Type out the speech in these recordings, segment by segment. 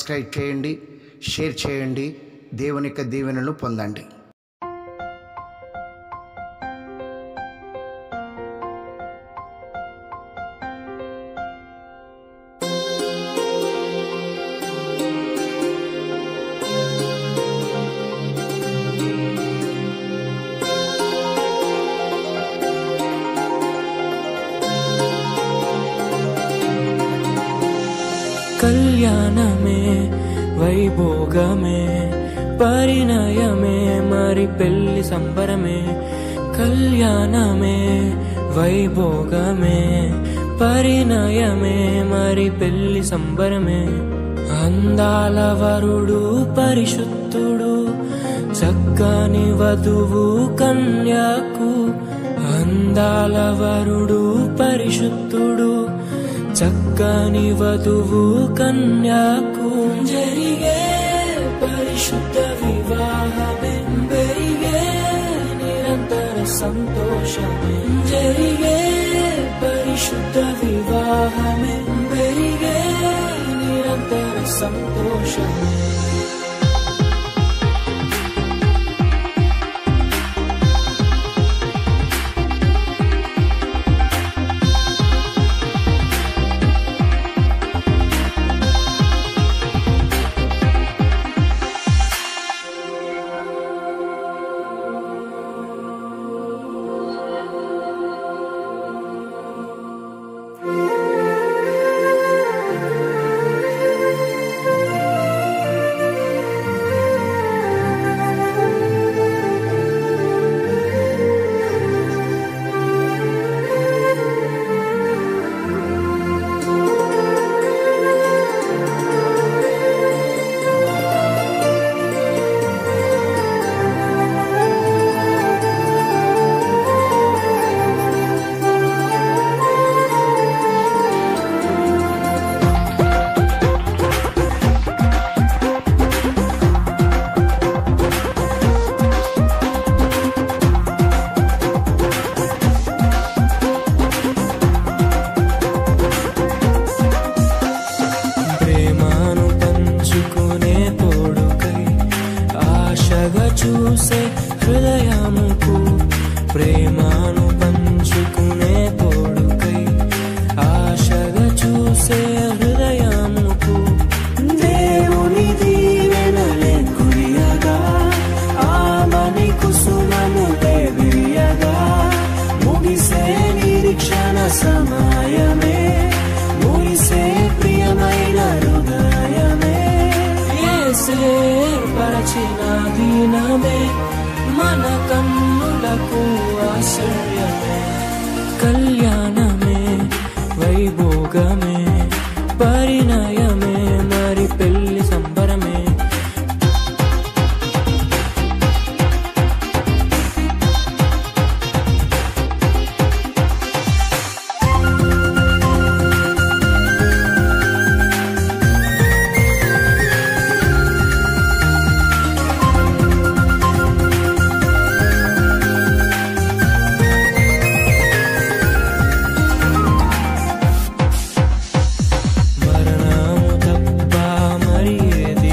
Subscribe చేయండి share చేయండి దేవుని యొక్క దీవెనలు పొందండి కళ్యాణమే వైభోగమే పరిణయమే మరి పెళ్లి సంబరమే కళ్యాణమే వైభోగమే పరిణయమే మరి పెళ్లి సంబరమే అందాల వరుడు పరిశుద్ధుడు చక్కని వధువు కన్యాకు అందాల వరుడు పరిశుద్ధుడు చక్కని వధువు కన్యాకు జరిగే పరిశుద్ధ వివాహమే పెరిగే నిరంతర సంతోషమే జరిగే పరిశుద్ధ వివాహమే పెరిగే నిరంతర సంతోషమే ప్రేమను పంచుకునే తోడుకై ఆశగా చూసే హృదయముకు ప్రేమను పంచుకునే తోడుకై ఆశగా చూసే హృదయముకు దేవుని దీవెనలే కురియగా ఆమని కుసుమను దేవియగా ముగిసే నిరీక్షణ సమయమే ముగిసే ప్రియమైన హృదయమే యేసే పరచిన దీనమే మన కన్నులకు ఆశ్చర్యమే కళ్యాణమే వైభోగమే పరిణయమే మరి పెళ్లి సంబరమే మరణము తప్ప మరి ఏది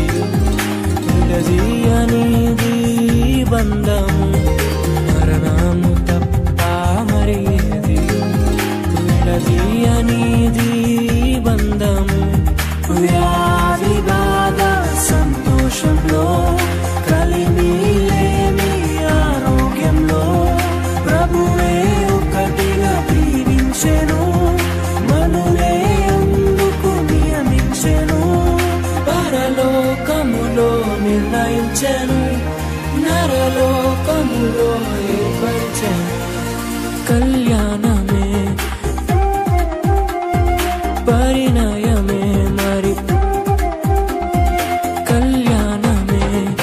విడదీయనిది బంధము మరణము తప్ప మరి ఏది విడదీయనిది బంధము వ్యాధి బాధ సంతోషంలో కలిమి లేని ఆరోగ్యంలో ప్రభువే ఒకటిగా దీవించెను మనులే అందుకు నియమించెను పరలోకములో నిర్ణయించెను నరలోకములో ఏర్పరిచెను కళ్యాణమే పరిణయమే మరి కళ్యాణమే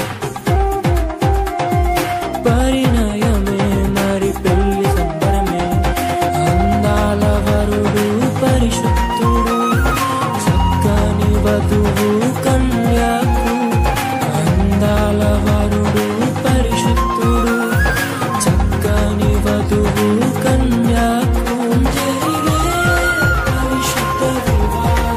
పరిణయమే మరి పెళ్లి సంబరమే అందాల వరుడు పరిశుద్ధుడు చక్కని వధువు కన్యాకు అందాల వరుడు పరిశుద్ధుడు చక్కని వధువు కన్యాకు జరిగే పరిశుద్ధ వివాహమే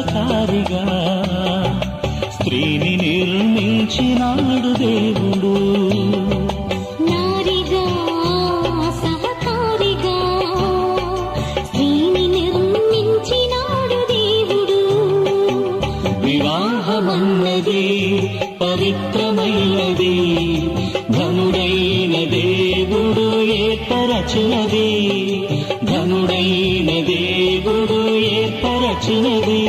సహకారిగా స్త్రీని నిర్మించినాడు దేవుడు నారిగా సహకారిగా స్త్రీని నిర్మించినాడు దేవుడు వివాహమన్నది పవిత్రమైనది ధనుడైన దేవుడు ఏర్పరచినది ధనుడైన దేవుడు ఏర్పరచినది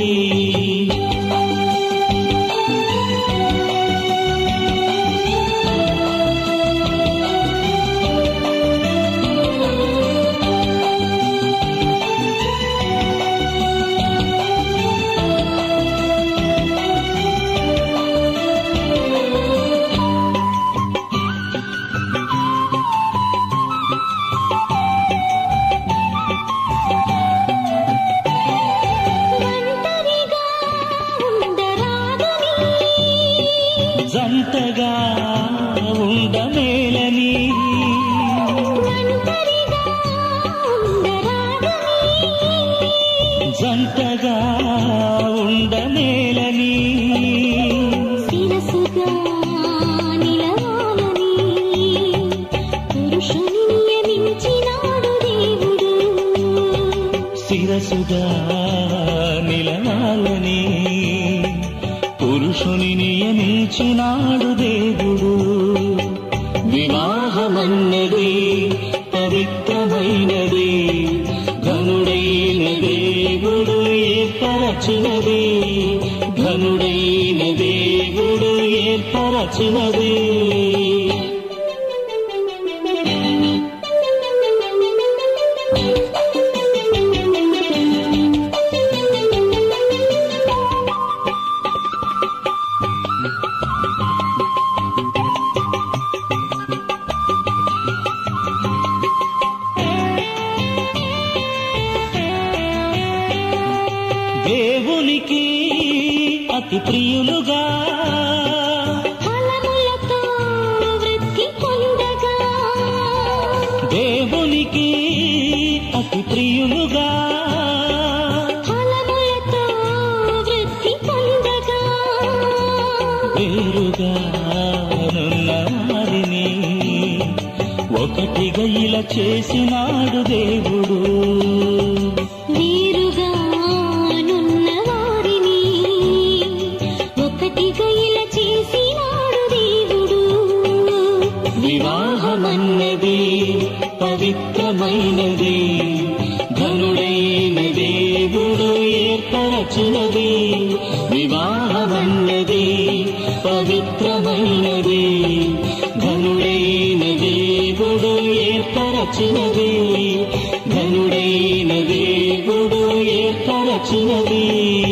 ఒంటరిగా ఉండరాదని జంటగా ఉండమేలని ఒంటరిగా ఉండరాదని జంటగా ఉండమేలని శిరసుగా నిలవాలని పురుషుని నియమించినాడు దేవుడు శిరసుగా నిలవాలని పురుషుని నియమించినాడు దేవుడు వివాహమన్నది పవిత్రమైనది ఘనుడైన దేవుడు ఏర్పరచినది ఘనుడైన దేవుడు ఏర్పరచినది దేవునికి అతి ప్రియులుగా ఫలములతో వృద్ధి పొందగా దేవునికి అతి ప్రియులుగా ఫలములతో వృద్ధి పొందగా వేరుగా నున్న వారిని ఒకటిగా ఇలా చేసినాడు దేవుడు వీరుగా నున్న వారిని ఒకటిగా ఇలా చేసినాడు దేవుడు వివాహమన్నది పవిత్రమైనది ధనుడైన దేవుడు ఏర్పరచినది వివాహమన్నది పవిత్రమైనది ధనుడైన దేవుడు ఏర్పరచినది ధనుడైన దేవుడు ఏర్పరచినది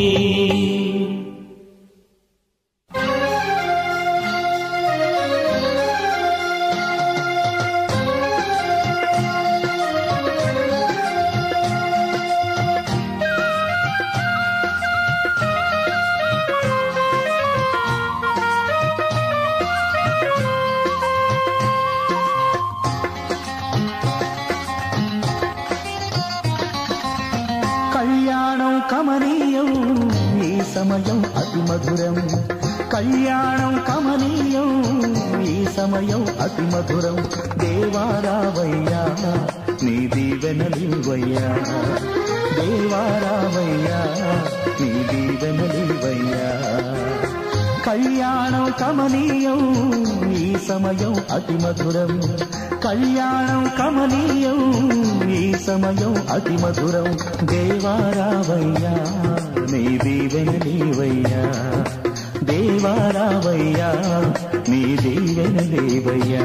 కళ్యాణం కమనీయం ఈ సమయం అతి మధురం కళ్యాణం కమనీయం ఈ సమయం అతి మధురం దేవారావయ్యా నీ దీవెనలివయ్యా దేవారావయ్యా నీ దీవెనలివయ్యా కళ్యాణం కమనీయం ఈ సమయం అతి మధురం కళ్యాణం కమనీయం ఈ సమయం అతి మధురం దేవారావయ్యా నీ దీవెన దేవయ్యా దేవారావయ్యా నీ దీవెన దేవయ్యా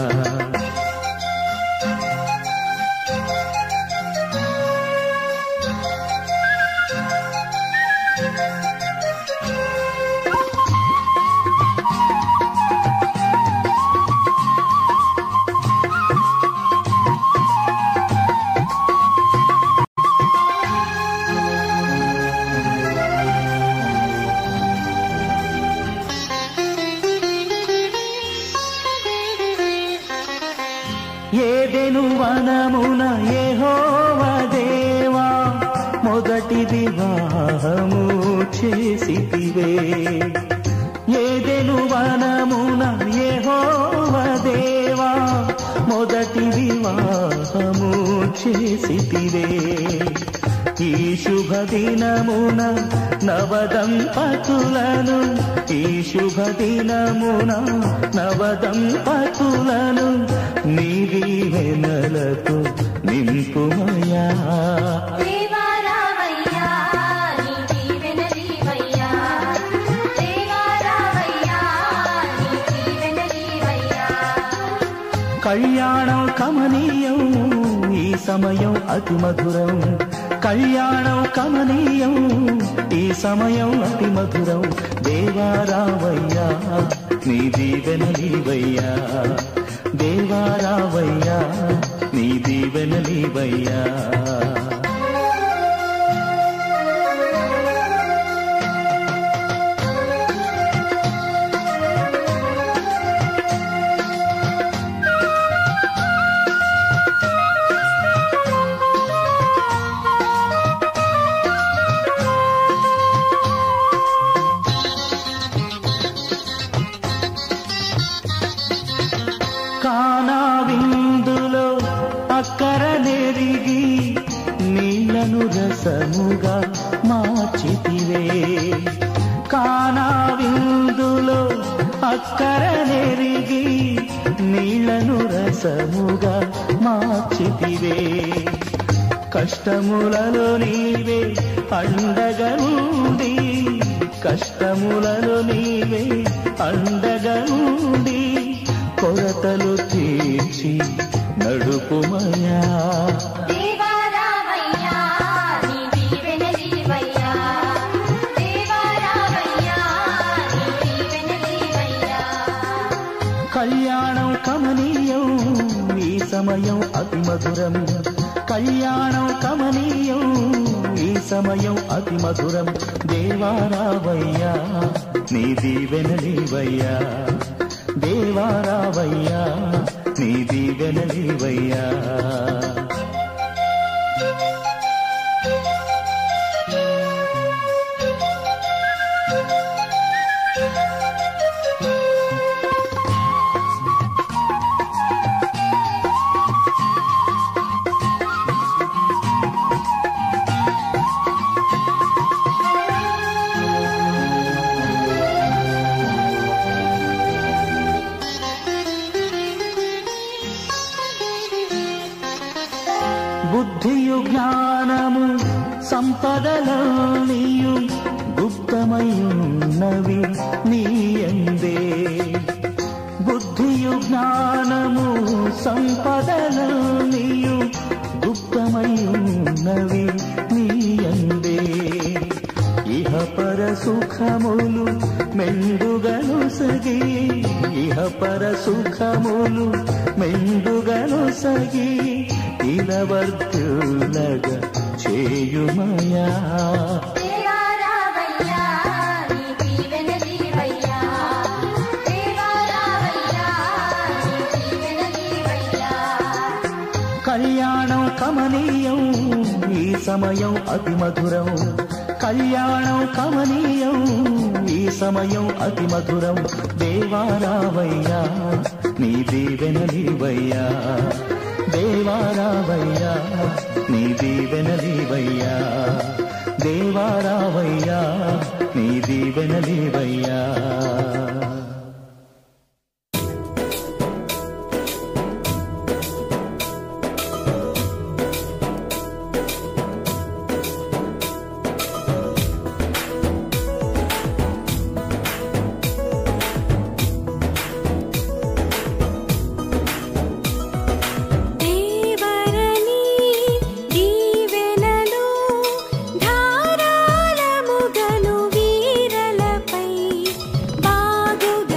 ఏదెను వనమున యెహోవా దేవా మొదటి వివాహము చేసితివే ఏదెను వనమున యెహోవ దేవా మొదటి వివాహము చేసితివే ఈ శుభ దినమున నవదంపతులను ఈ శుభ దినమున నవదంపతులను నీ దీవెనలతో నింపుమయా దేవా రావయ్యా నీ దీవెనలీవయ్యా దేవా రావయ్యా నీ దీవెనలీవయ్యా కళ్యాణం కమనీయం ఈ సమయం అతి మధురం కళ్యాణం కమనీయం ఈ సమయం అతి మధురం దేవారావయ్యా నీ దీవెనలీవయ్యా దేవారావయ్యా నీ దీవెనలీవయ్యా కానా విందులో అక్కర నెరిగి నీళ్లను రసముగా మార్చితివే కానా విందులో అక్కర నెరిగి నీళ్లను రసముగా మార్చితివే కష్టములలో నీవే అండగనుండి కష్టములలో నీవే అండగనుండి కొరతలు తీర్చి నడుపుమయా దేవా రావయ్యా నీ దీవెనలీవయ్యా దేవా రావయ్యా నీ దీవెనలీవయ్యా కళ్యాణం కమనీయం ఈ సమయం అతి మధురం కళ్యాణం కమనీయం ఈ సమయం అతి మధురం దేవారావయ్యా నీ దీవెనలీవయ్యా దేవారావయ్యా నీ దీవెనలీవయ్యా బుద్ధియు జ్ఞానము సంపదలనియు గుప్తమయున్నవి నీయందే బుద్ధియు జ్ఞానము సంపదలనియు గుప్తమయున్నవి నీయందే ఇహ పర సుఖములు మెండుగను సగి ఇహ పర సుఖములు మెండుగను సగి ఇలవర్తులగ చేయుమయా దేవా రావయ్యా నీ దీవెనలీవయ్యా దేవా రావయ్యా నీ దీవెనలీవయ్యా కళ్యాణం కమనీయం ఈ సమయం అతి మధురం కళ్యాణం కమనీయం ఈ సమయం అతి మధురం దేవారావయ్యా నీ దీవెనలీవయ్యా దేవారావయ్యా నీ దీవెనలీవయ్యా దేవారావయ్యా నీ దీవెనలీవయ్యా దేవరని దీవెనలు ధారాళముగను వీరలపై బాగు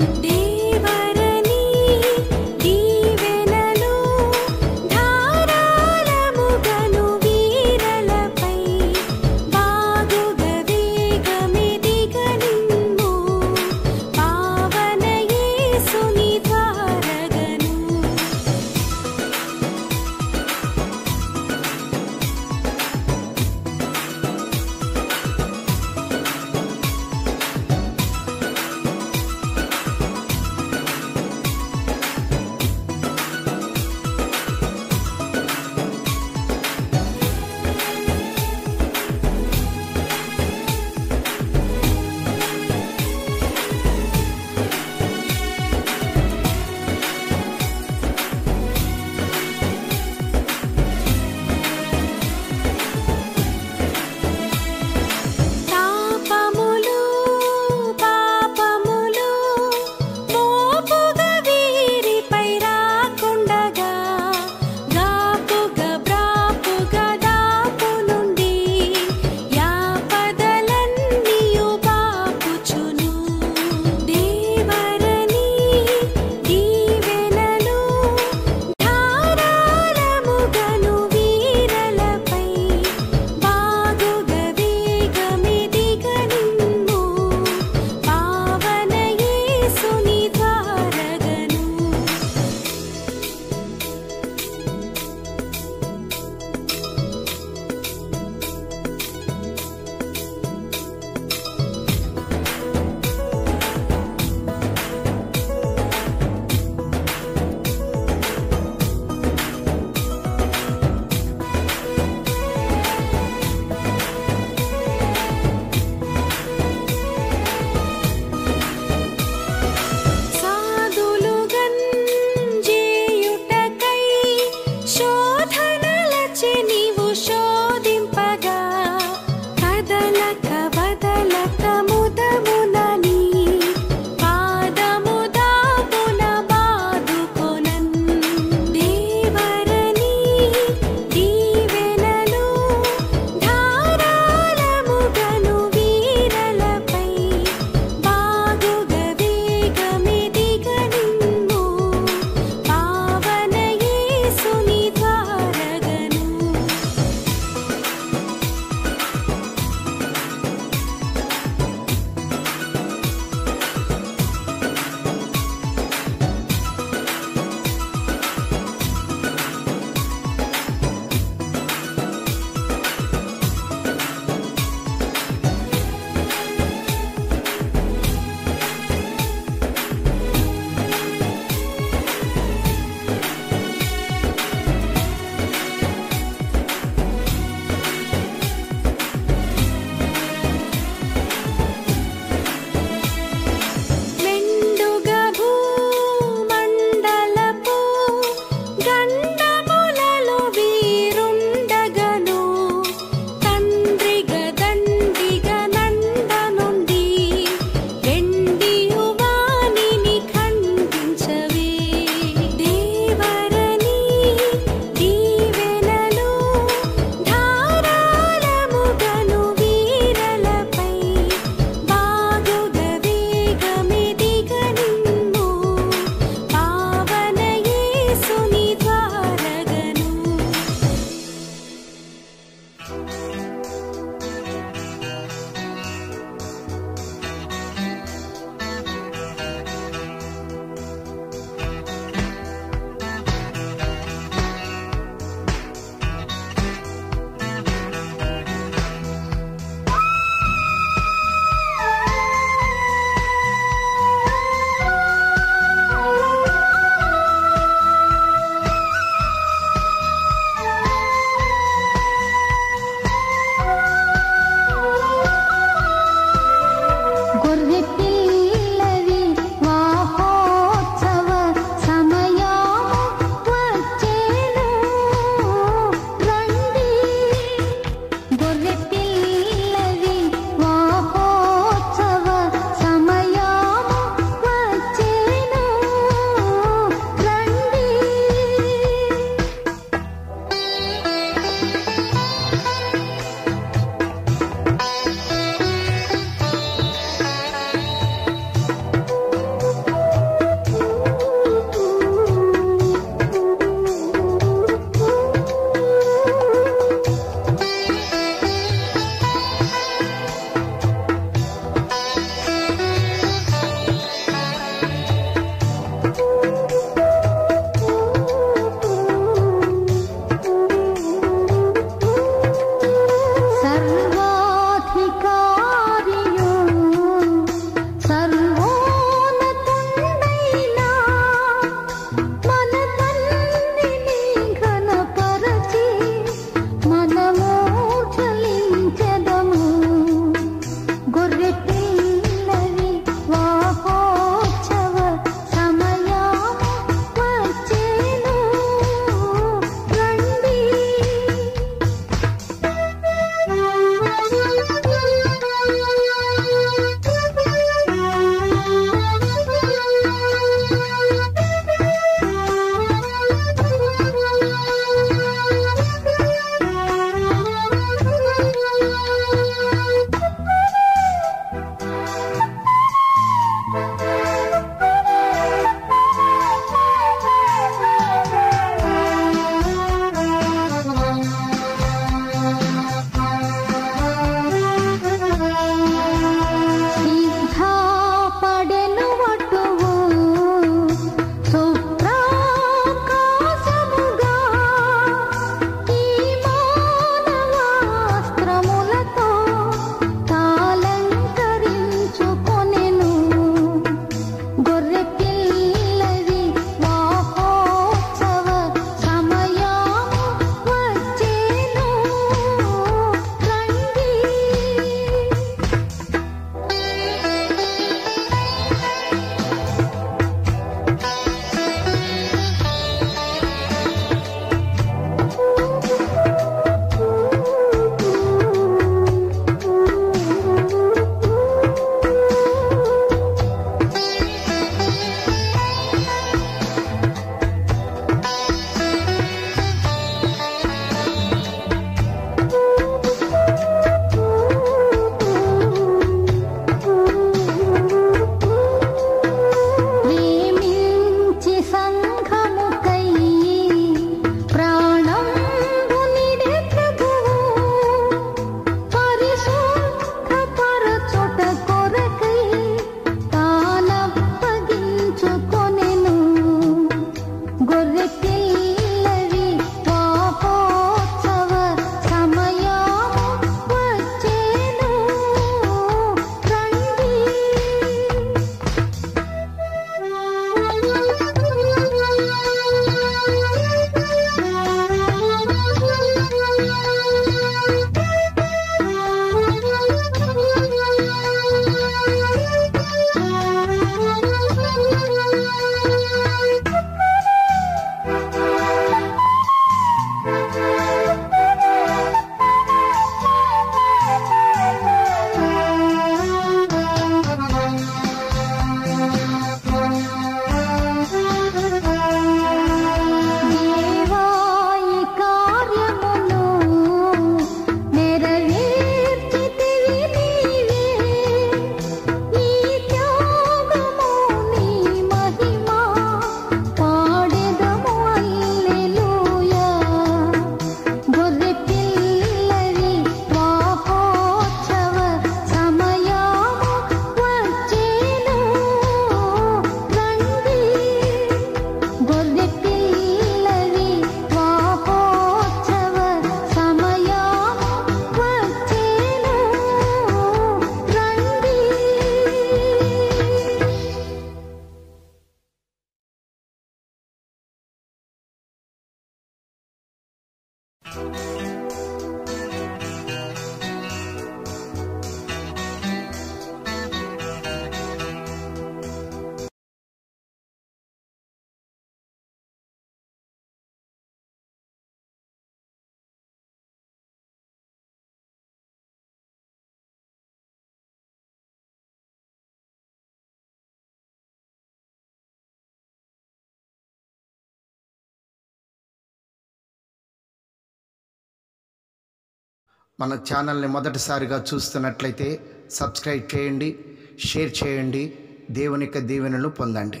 మన ఛానల్ని మొదటిసారిగా చూస్తున్నట్లయితే సబ్స్క్రైబ్ చేయండి షేర్ చేయండి దేవుని యొక్క దీవెనలు పొందండి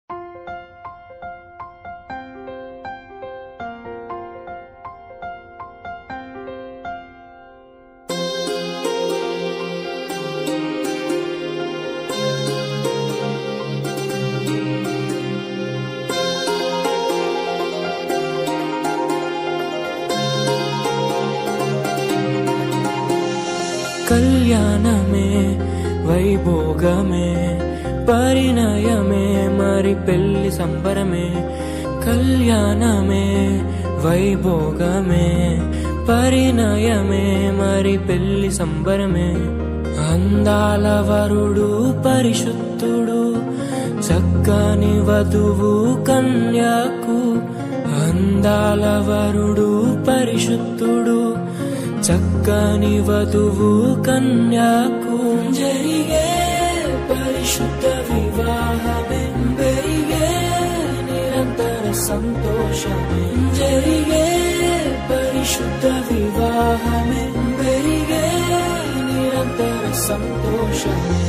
కళ్యాణమే వైభోగమే పరిణయమే మరి పెళ్లి సంబరమే కళ్యాణమే వైభోగమే పరిణయమే మరి పెళ్లి సంబరమే అందాల వరుడు పరిశుద్ధుడు చక్కని వధువు కన్యాకు అందాల వరుడు పరిశుద్ధుడు చక్కని వధువు కన్యాకు జరిగే పరిశుద్ధ వివాహమే పెరిగే నిరంతర సంతోషమే జరిగే పరిశుద్ధ వివాహమే పెరిగే నిరంతర సంతోషమే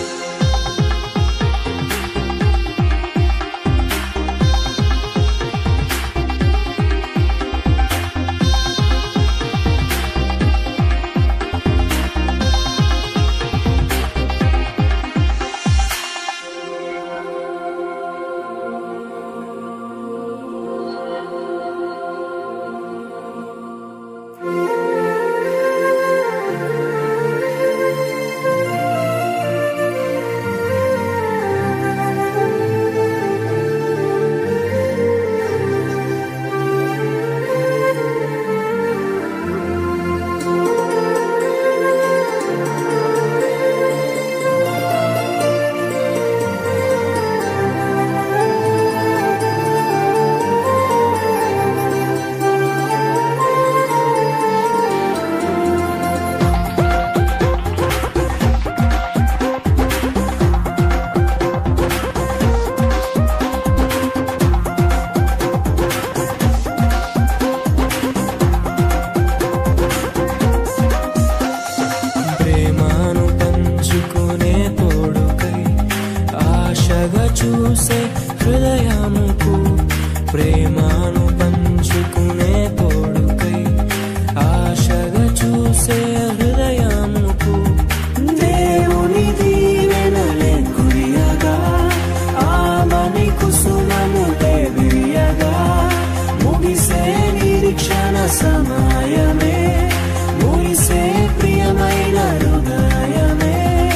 ప్రేమను పంచుకునే తోడుకై ఆశగా చూసే హృదయముకు ప్రేమను పంచుకునే తోడుకై ఆశగా చూసే హృదయముకు దేవుని దీవెనలే కురియగా ఆమని కుసుమను దేవియగా ముగిసే నిరీక్షణ సమయమే ముగిసే ప్రియమైన హృదయమే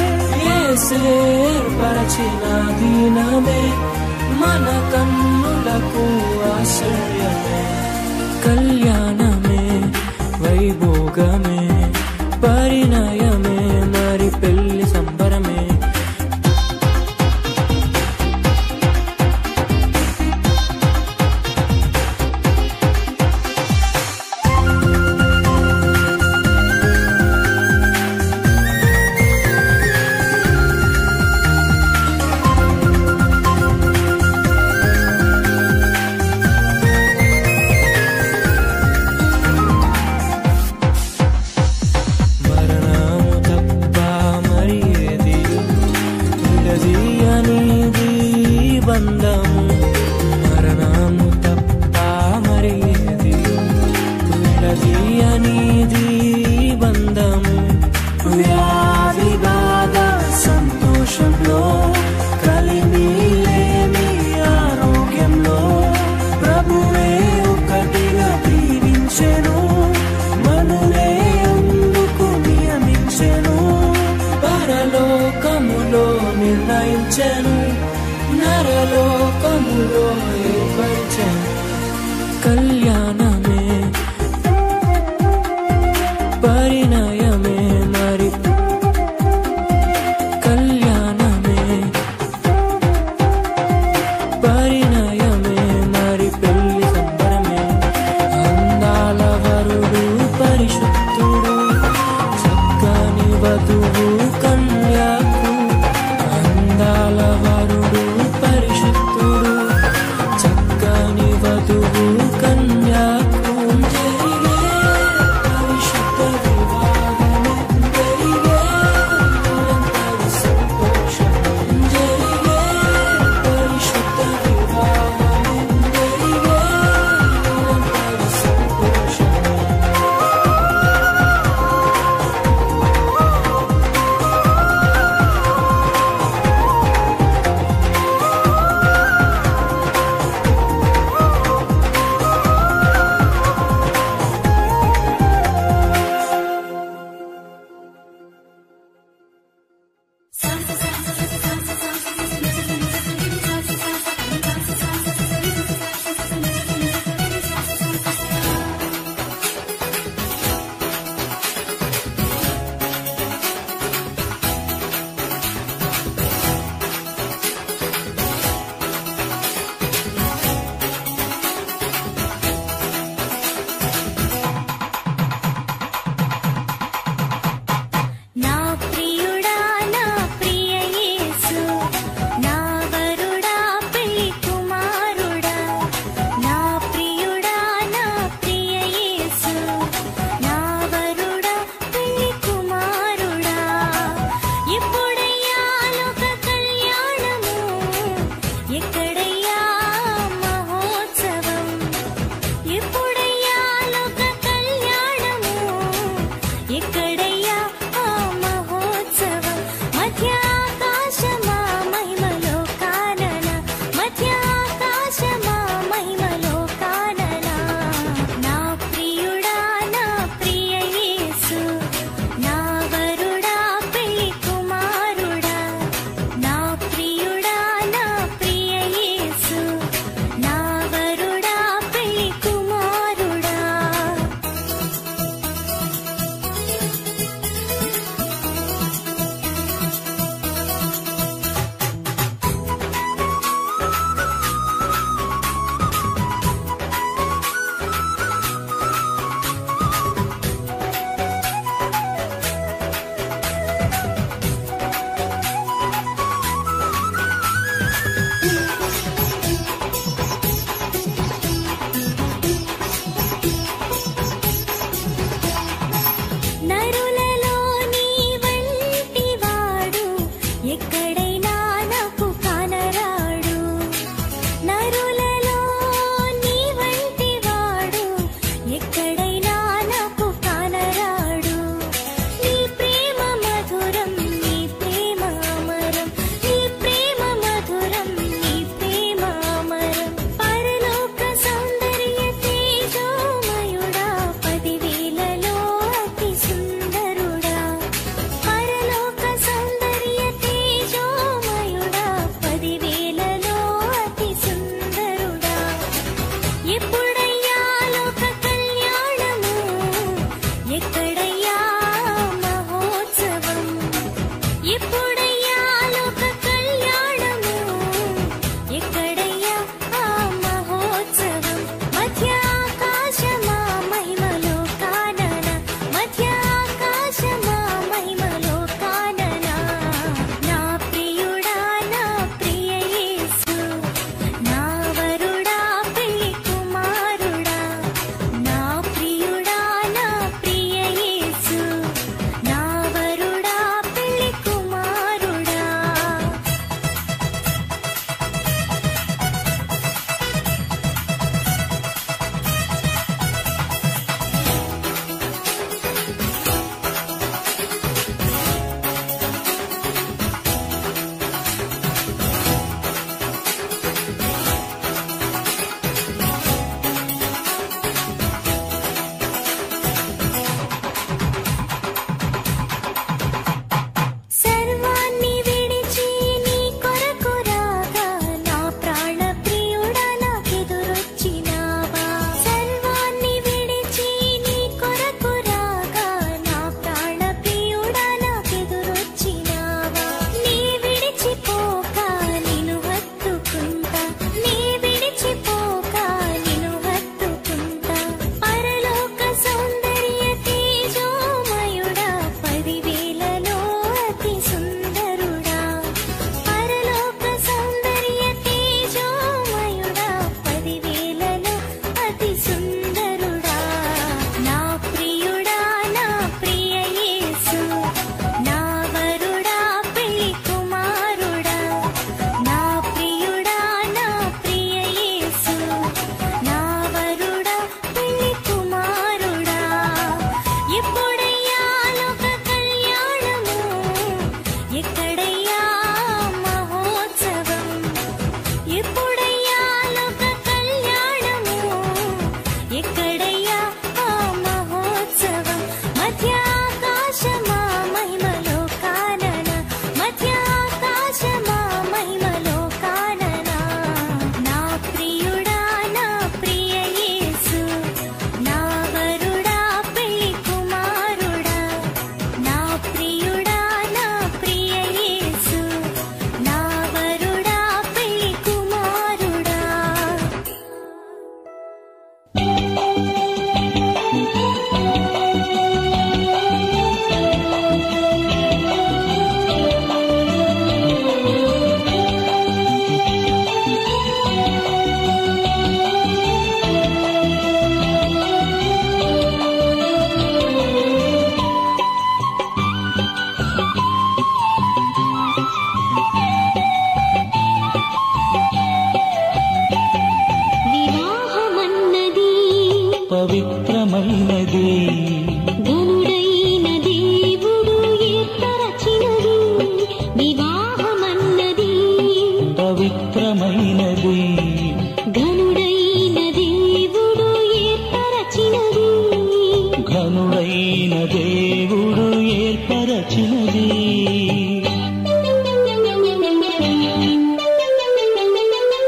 ఏర్పరచిన దీనమే మన కన్నులకు ఆశ్చర్యమే కళ్యాణమే వైభోగమే పరిణయమే మరి పెళ్లి సంబరమే మరణము తప్ప మరి ఏది ఉండది అనేది బంధము మరణము తప్ప మరి ఏది ఉండది అనేది బంధము వ్యాధి బాధ సంతోషంలో కలిమి లేని ఆరోగ్యంలో ప్రభువే ఒకటిగా దీవించెను మనులే అందుకు నియమించెను పరలోకములో నిర్ణయించెను నరలోకములో ఏర్పరిచెను కళ్యాణమే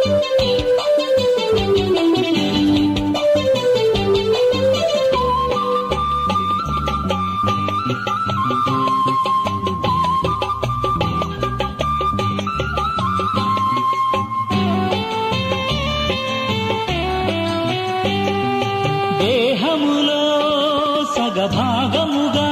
దేహములో సగభాగముగా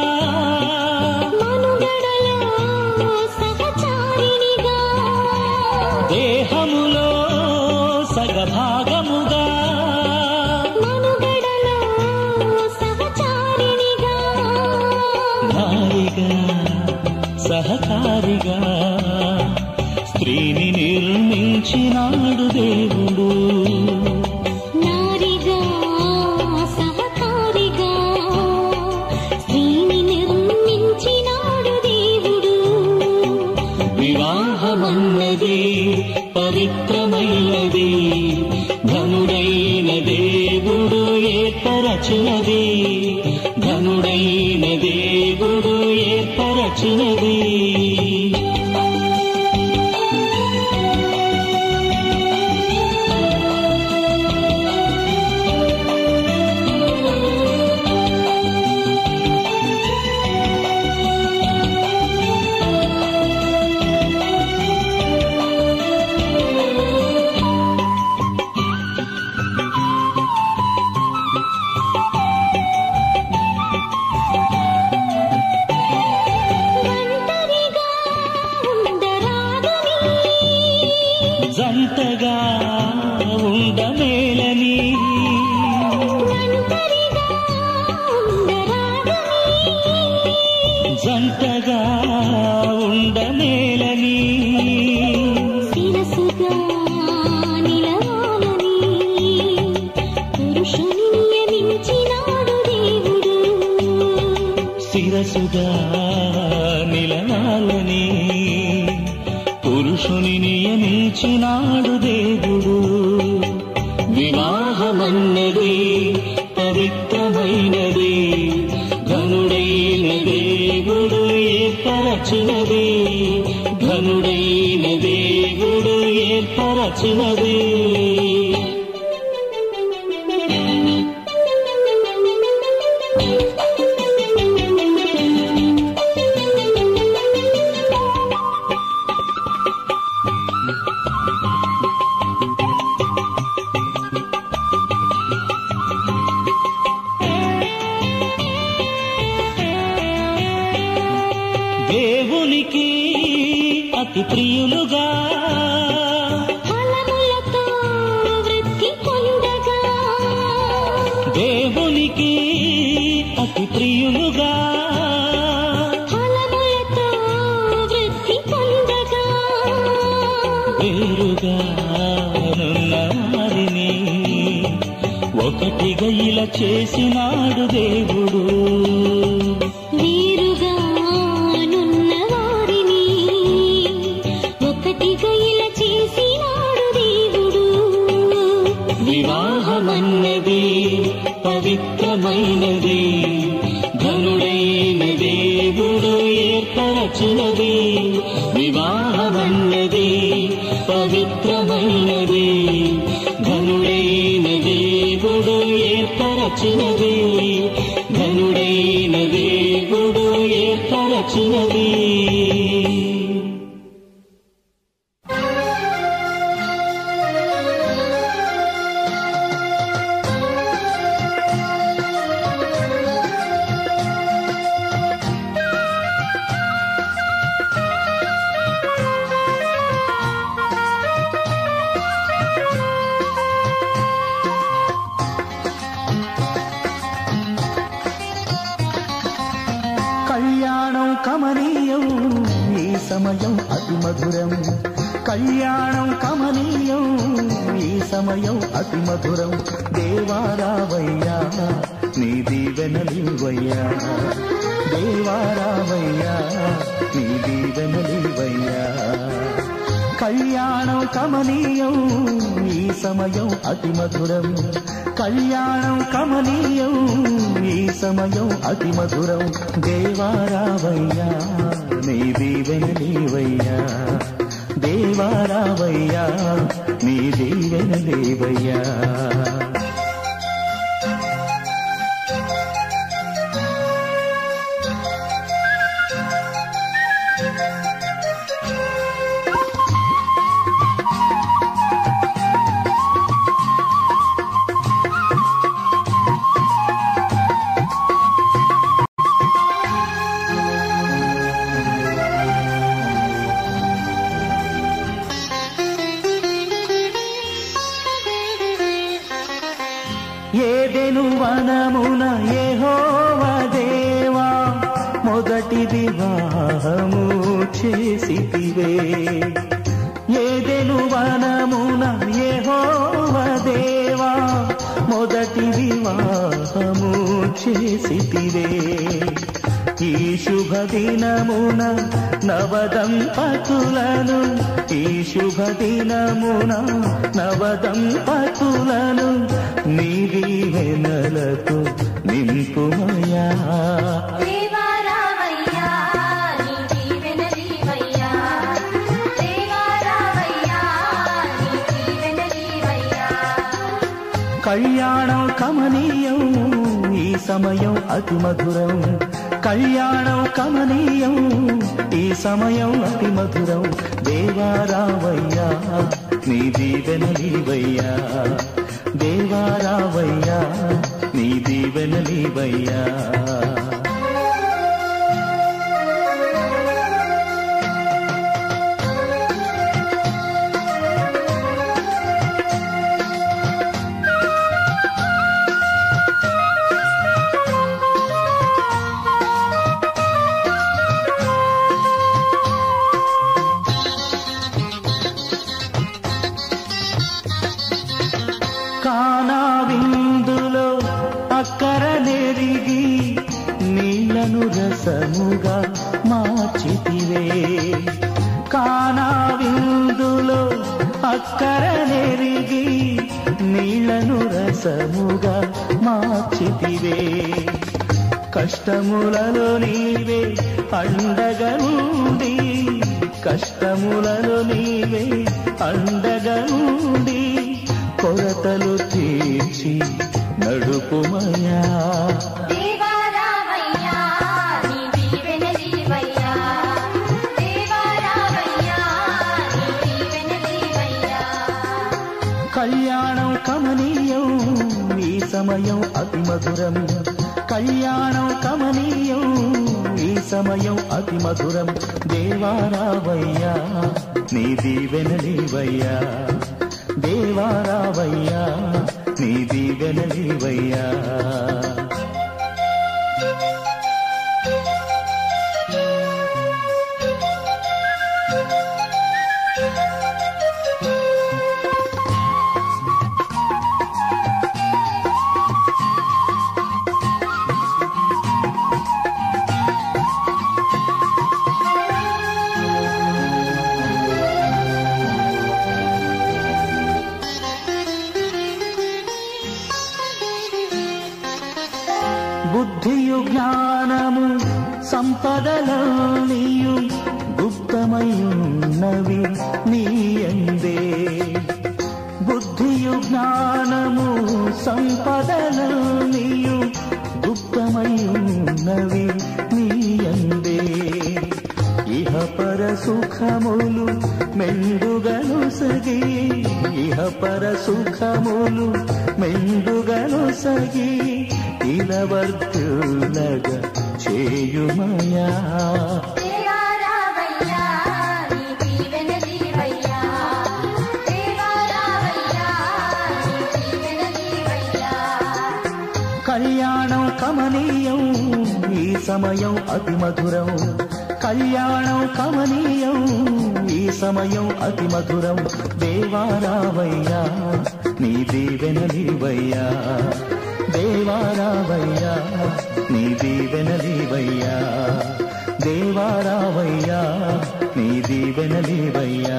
మనుగడలో సహచారిణిగా దేహములో సగభాగముగా మనుగడలో సహచారిణిగా నారిగా సహకారిగా స్త్రీని నిర్మించినాడు దేవుడు నారిగా సహకారిగా స్త్రీని నిర్మించినాడు దేవుడు వివాహమన్నది పవిత్రమైనది ధనుడైన దేవుడు ఏర్పరచినది ధనుడైన దేవుడు ఏర్పరచినది ఒంటరిగా ఉండరాదని జంటగా ఉండమేలని ఒంటరిగా ఉండరాదని జంటగా ఉండమేలని శిరసుగా నిలవాలని పురుషుని నియమించినాడు దేవుడు శిరసుగా నిలవాలని పురుషుని నియమించినాడు దేవుడు వివాహమన్నది పవిత్రమైనది ఘనుడైన దేవుడు ఏర్పరచినది ఘనుడైన దేవుడు ఏర్పరచినది దేవునికి అతి ప్రియులుగా ఫలములతో వృద్ధి పొందగా దేవునికి అతి ప్రియులుగా ఫలములతో వృద్ధి పొందగా వేరుగా నున్న వారిని ఒకటిగా ఇలా చేసినాడు దేవుడు వీరుగా నున్న వారిని ఒకటిగా ఇలా చేసినాడు దేవుడు వివాహమన్నది పవిత్రమైనది ఘనుడైన దేవుడు ఏర్పరచినది వివాహమన్నది పవిత్రమైనది ఘనుడైన దేవుడు ఏర్పరచినది ఘనుడైన దేవుడు ఏర్పరచినది కళ్యాణం కమనీయం ఈ సమయం అతి మధురం కళ్యాణం కమనీయం ఈ సమయం అతి మధురం దేవారావయ్యా నీ దీవెనలివయ్యా దేవారావయ్యా నీ దీవెనలివయ్యా కళ్యాణం కమనీయం ఈ సమయం అతి మధురం కళ్యాణం కమనీయం ఈ సమయం అతి మధురం దేవారావయ్యా నీ దీవెనలివయ్యా దేవారావయ్యా నీ దీవెన లేవయ్యా ఏదెను వనమున ఏహోవ దేవా మొదటి వివాహము చేసితివే ఏదెను వనమున ఏహోవ దేవా మొదటి వివాహము చేసితివే ఈ శుభ దినమున నవదంపతులను ఈ శుభ దినమున నవదంపతులను నీ దీవెనలతో నింపుమయా దేవారావయ్యా నీ దీవెనలీవయ్యా దేవారావయ్యా నీ దీవెనలీవయ్యా కళ్యాణం కమనీయం ఈ సమయం అతి మధురం కళ్యాణం కమనీయం ఈ సమయం అతి మధురం దేవారావయ్యా నీ దీవెనలీవయ్యా దేవారావయ్యా నీ దీవెనలీవయ్యా కానా విందులో అక్కర నెరిగి నీళ్లను రసముగా మార్చితివే కానా విందులో అక్కర నెరిగి నీళ్లను రసముగా మార్చితివే కష్టములలో నీవే అండగా నుండి కష్టములలో నీవే అండగా నుండి కొరతలు తీర్చి నడుపుమయా దేవారావయ్యా నీ దీవెనలీవయ్యా దేవారావయ్యా నీ దీవెనలీవయ్యా కళ్యాణం కమనీయం ఈ సమయం అతి మధురం కళ్యాణం కమనీయం ఈ సమయం అతి మధురం దేవారావయ్యా నీ దీవెనలీవయ్యా దేవారావయ్యా నీ దీవెనలీవయ్యా బుద్ధియు జ్ఞానము సంపదలనియు గుప్తమయున్నవి నీయందే బుద్ధియు జ్ఞానము సంపదలనియు గుప్తమయున్నవి నీయందే ఇహ పర సుఖములు మెండుగను సగి ఇహ పర సుఖములు మెండుగను సగి ఇలవర్తులగ చేయుమయా దేవారావయ్యా నీ దీవెనలీవయ్యా దేవారావయ్యా నీ దీవెనలీవయ్యా కళ్యాణం కమనీయం ఈ సమయం అతి మధురం కళ్యాణం కమనీయం ఈ సమయం అతి మధురం దేవారావయ్యా నీ దీవెనలీవయ్యా దేవారావయ్యా నీ దీవెనలీవయ్యా దేవారావయ్యా నీ దీవెనలీవయ్యా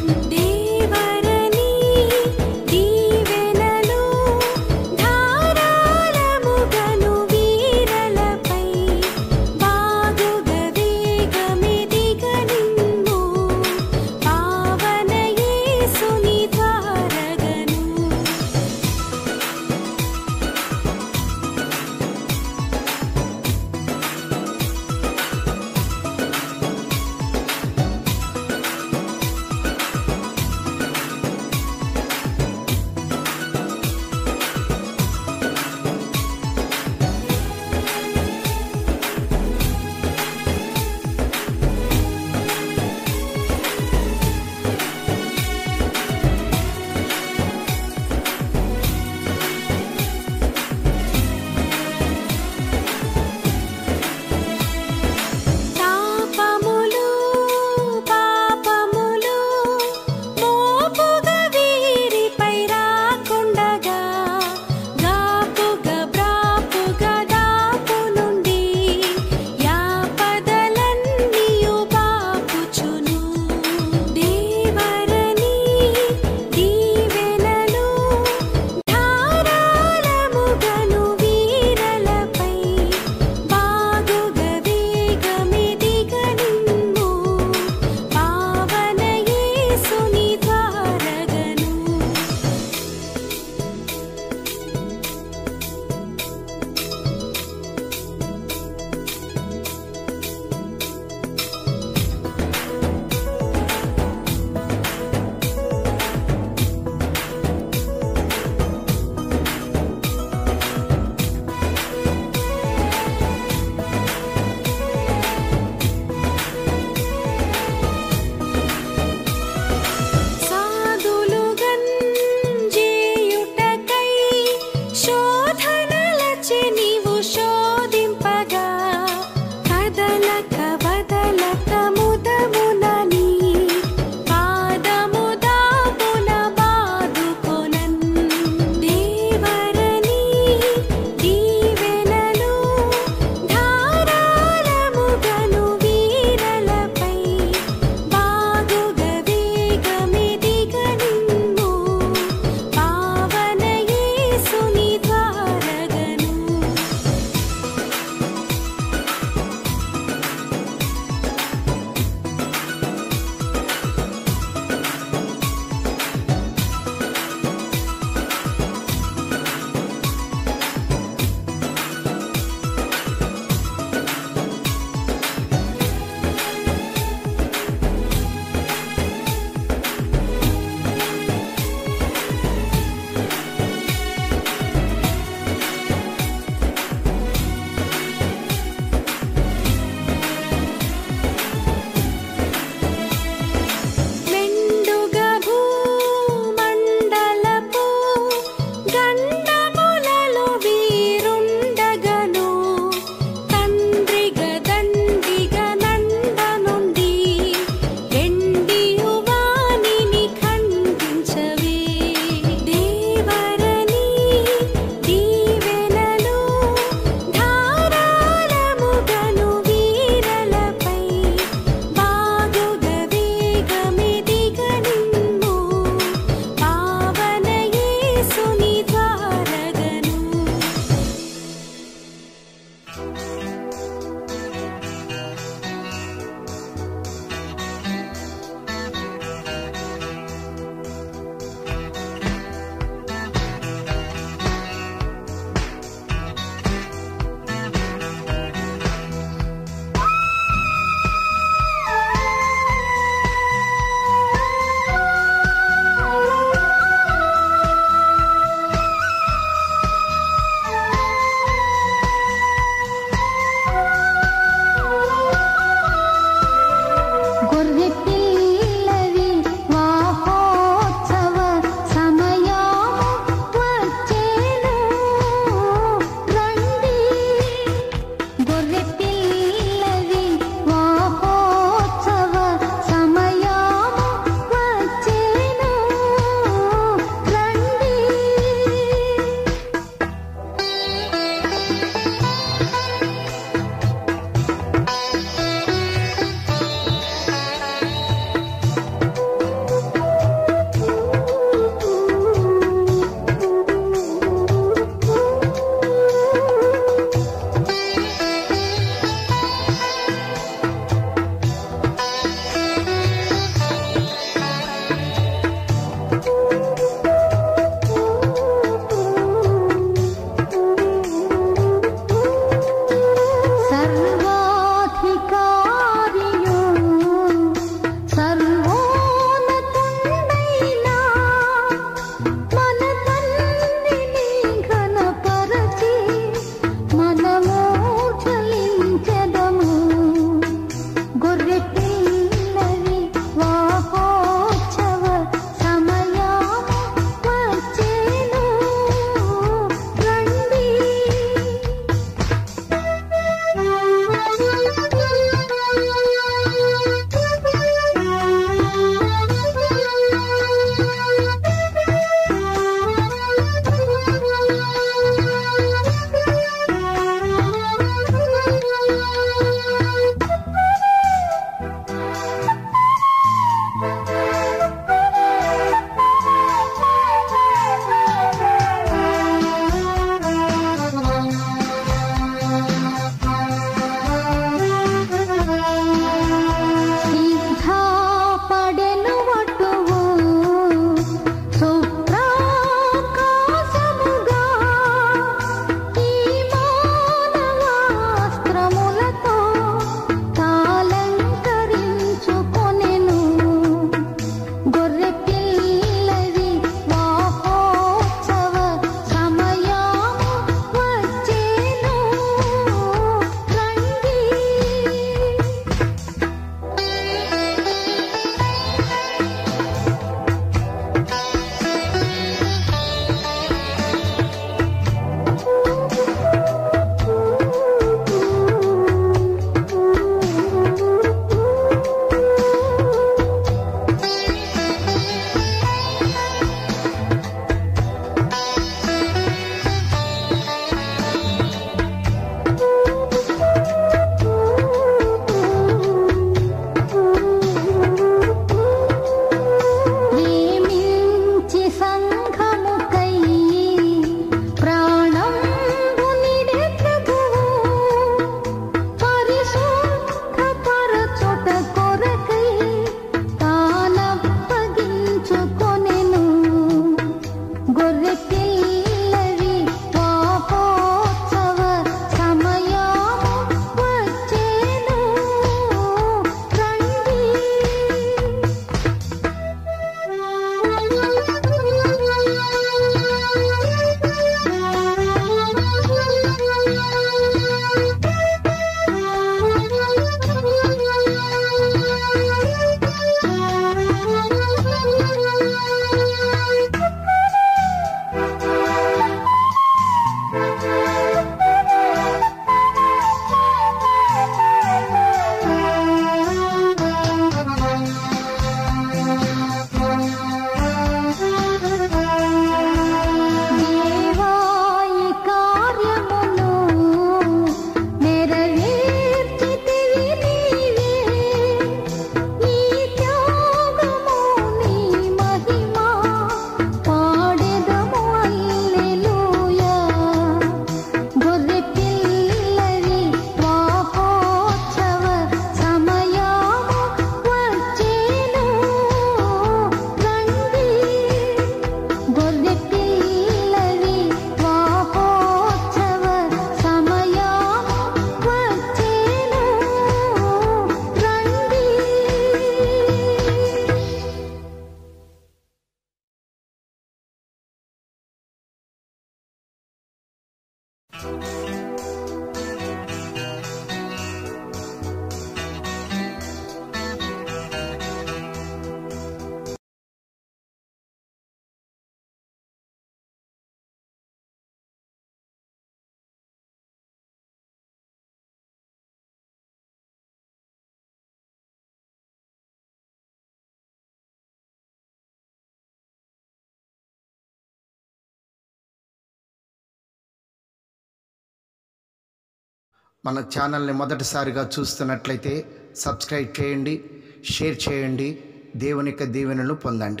మన ఛానల్ని మొదటిసారిగా చూస్తున్నట్లయితే సబ్స్క్రైబ్ చేయండి షేర్ చేయండి దేవుని యొక్క దీవెనలు పొందండి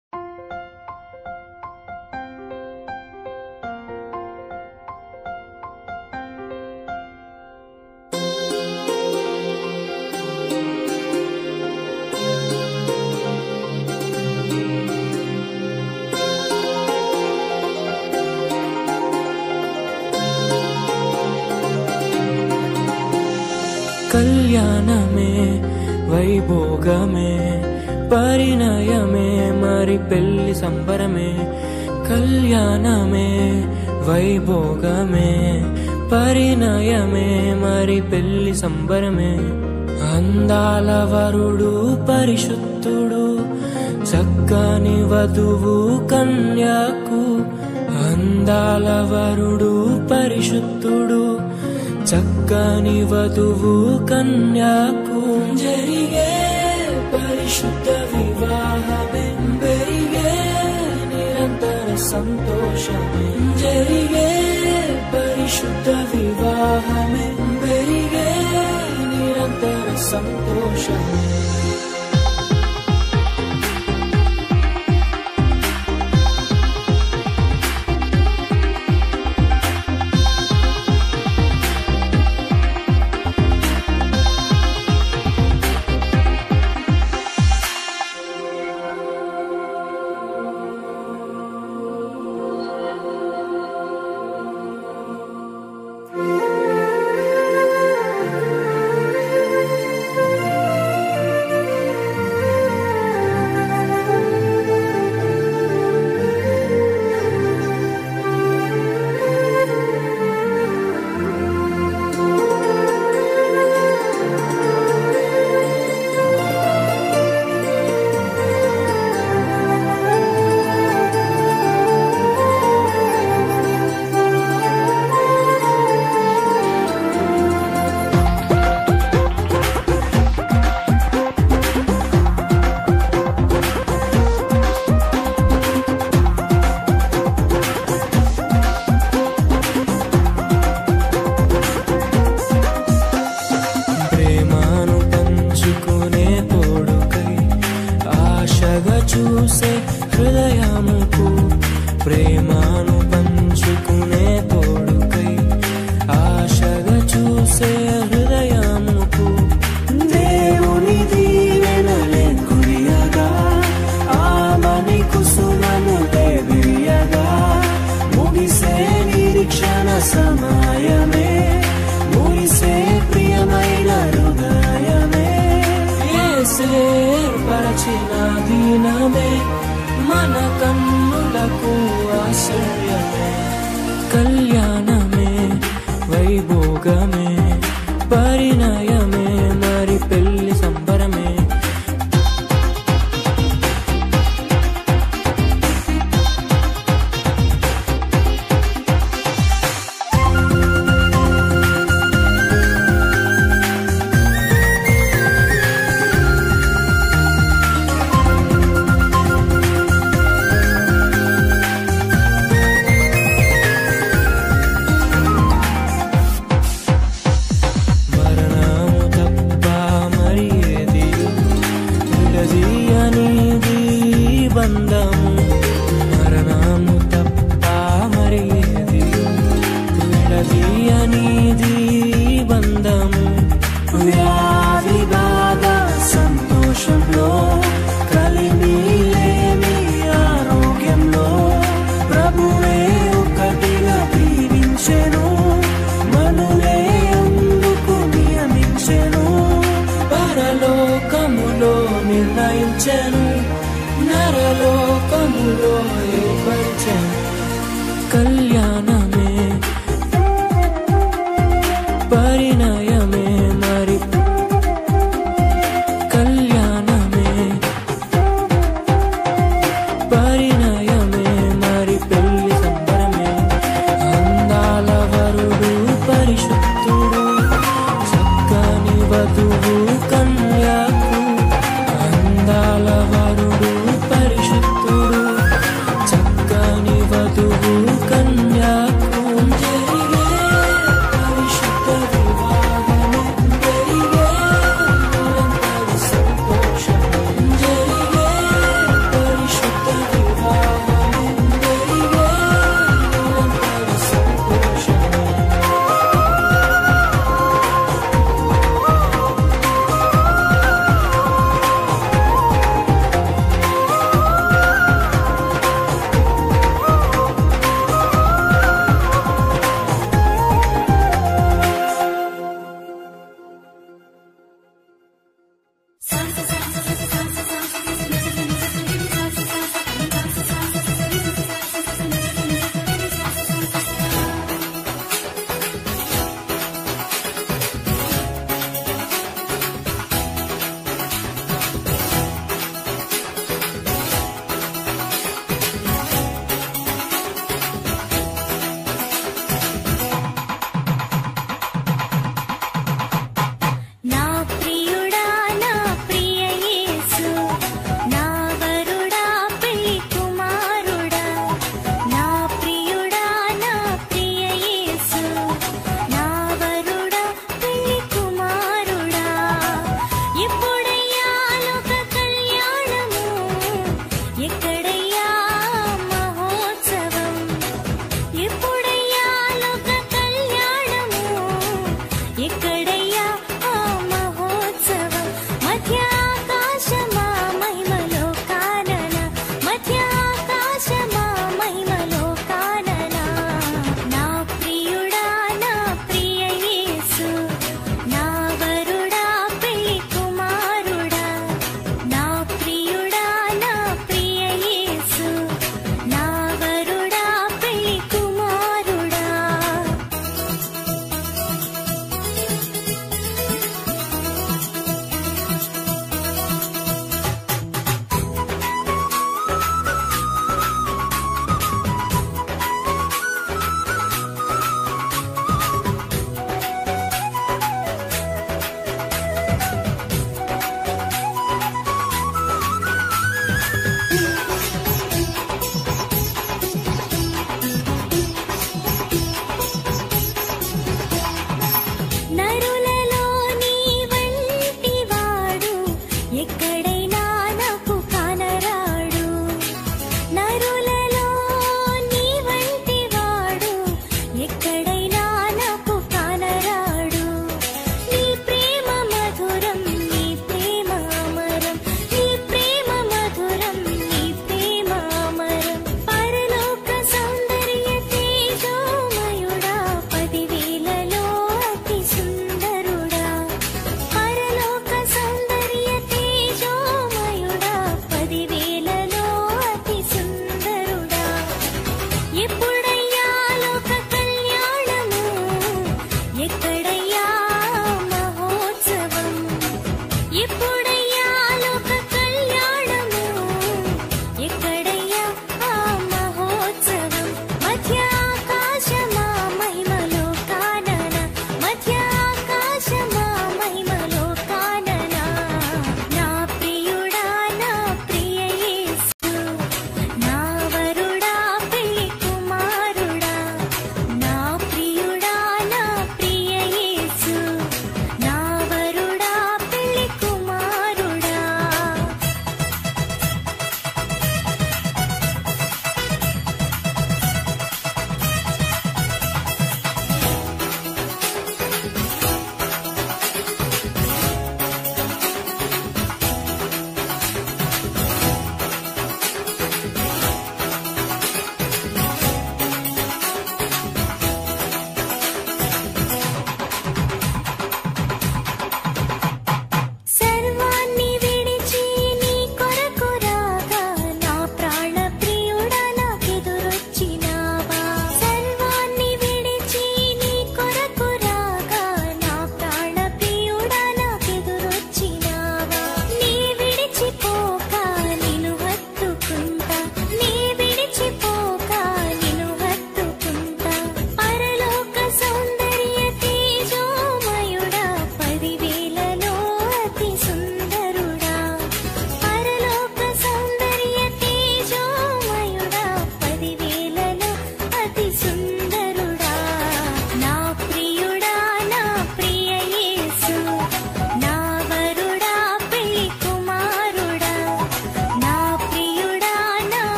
కళ్యాణమే వైభోగమే పరిణయమే మరి పెళ్లి సంబరమే కళ్యాణమే వైభోగమే పరిణయమే మరి పెళ్లి సంబరమే అందాల వరుడు పరిశుద్ధుడు చక్కని వధువు కన్యాకు అందాల వరుడు పరిశుద్ధుడు చక్కని వధువు కన్యాకు జరిగే పరిశుద్ధ వివాహమే పెరిగే నిరంతర సంతోషమే జరిగే పరిశుద్ధ వివాహమే పెరిగే నిరంతర సంతోషమే ప్రేమను పంచుకునే తోడుకై ఆశగా చూసే హృదయముకు ప్రేమను పంచుకునే తోడుకై ఆశగా చూసే హృదయముకు దేవుని దీవెనలే కురియగా ఆమని కుసుమను దేవియగా ముగిసే నిరీక్షణ సమయమే ముగిసే ప్రియమైన హృదయమే ఏర్పరచిన దీనమే మన కన్నులకు ఆశ్చర్యమే కళ్యాణమే వైభోగమే పరిణయమే మరి పెళ్లి సంబరమే మరణము తప్ప మరి ఏది విడదీయనిది బంధము మరణము తప్ప మరి ఏది విడదీయనిది బంధము వ్యాధి బాధ సంతోషంలో కలిమి లేని ఆరోగ్యంలో ప్రభువే ఒకటిగా దీవించెను మనులే అందుకు నియమించెను పరలోకములో నిర్ణయించెను నరలోకములో ఏర్పరిచెను కళ్యాణమే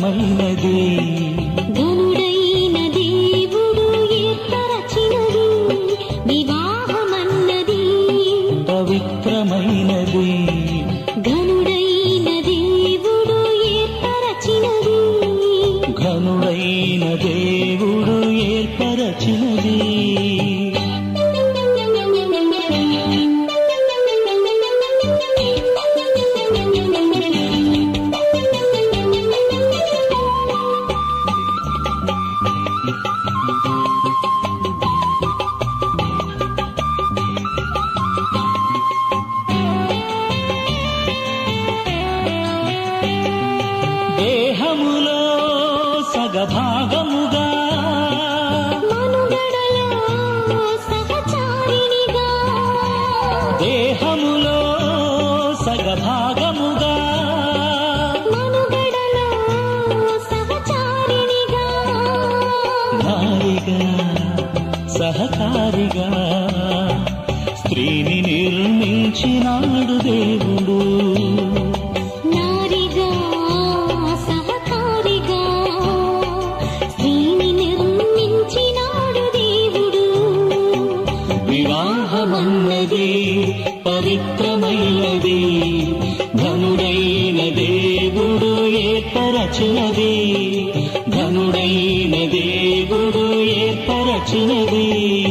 పవిత్రమైనది ఘనుడైన దేవుడు ఏర్పరచినది వివాహమన్నది పవిత్రమైనది ఘనుడైన దేవుడు ఏర్పరచినది ఘనుడైన దేవుడు ఏర్పరచినది దేహములో సగభాగముగా మనుగడలో సహచారిణిగా దేహములో సగభాగముగా మనుగడలో సహచారిణిగా నారిగా సహకారిగా స్త్రీని నిర్మించినాడు దేవుడు నారిగా సహకారిగా స్త్రీని నిర్మించినాడు దేవుడు వివాహమన్నది పవిత్రమైనది ధనుడైన దేవుడు ఏర్పరచినది ధనుడైన దేవుడు ఏర్పరచినది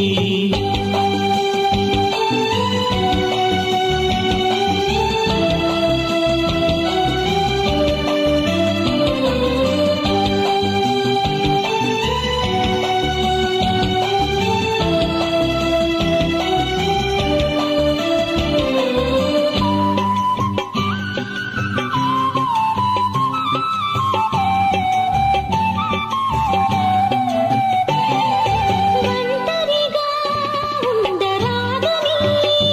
ఒంటరిగా ఉండరాదని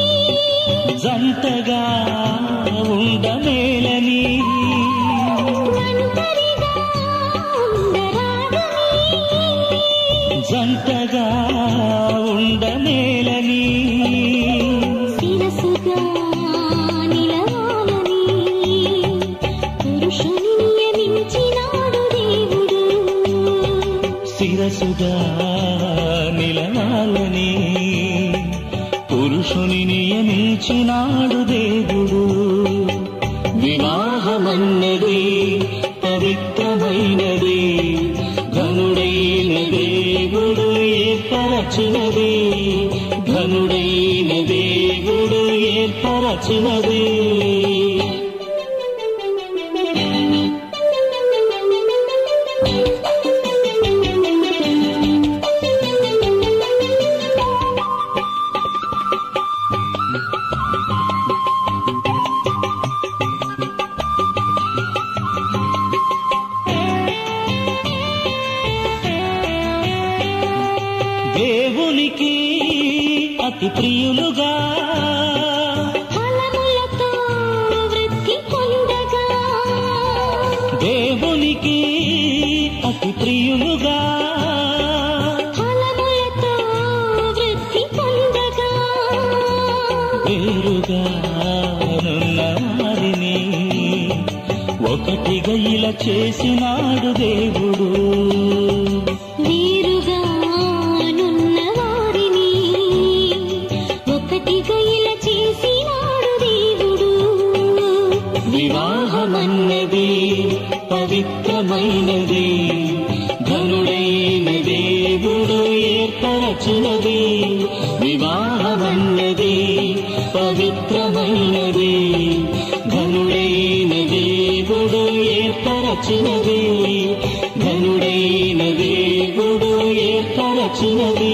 జంటగా ఉండమేలని ఒంటరిగా ఉండరాదని జంటగా ఉండమేలని శిరసుగా నిలవాలని పురుషుని నియమించినాడు దేవుడు శిరసుగా నిలవాలని పురుషుని నియమించినాడు దేవుడు వివాహమన్నది పవిత్రమైనది ఘనుడైన దేవుడు ఏర్పరచినది ఘనుడైన దేవుడు ఏర్పరచినది దేవునికి అతి ప్రియులుగా ఫలములతో వృద్ధి పొందగా దేవునికి అతి ప్రియులుగా ఫలములతో వృద్ధి పొందగా వేరుగా నున్న వారిని ఒకటిగా ఇలా చేసినాడు దేవుడు వీరుగా నున్న వారిని ఒకటిగా ఇలా చేసినాడు దేవుడు వివాహమన్నది పవిత్రమైనది ఘనుడైన దేవుడు ఏర్పరచినది వివాహమన్నది పవిత్రమైనది ఘనుడైన దేవుడు ఏర్పరచినది ఘనుడైన దేవుడు ఏర్పరచినది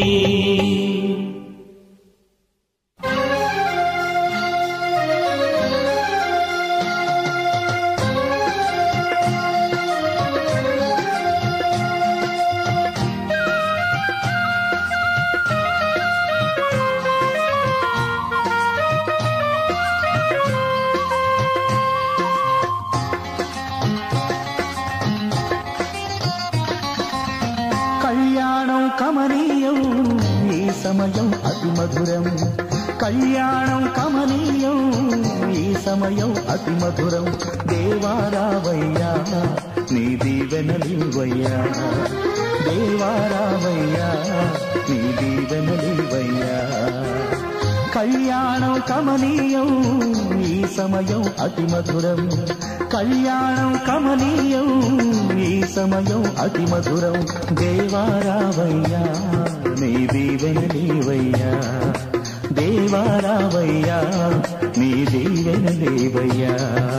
కళ్యాణం కమనీయం ఈ సమయం అతి మధురం కళ్యాణం కమనీయం ఈ సమయం అతి మధురం దేవారావయ్యా నీ దీవెనలివయ్యా దేవారావయ్యా నీ దీవెనలివయ్యా కళ్యాణం కమనీయం ఈ సమయం అతి మధురం కళ్యాణం కమనీయం ఈ సమయం అతి మధురం దేవారావయ్యా నీ దీవెనలివయ్యా దేవారావయ్యా నీ దీవెనలివయ్యా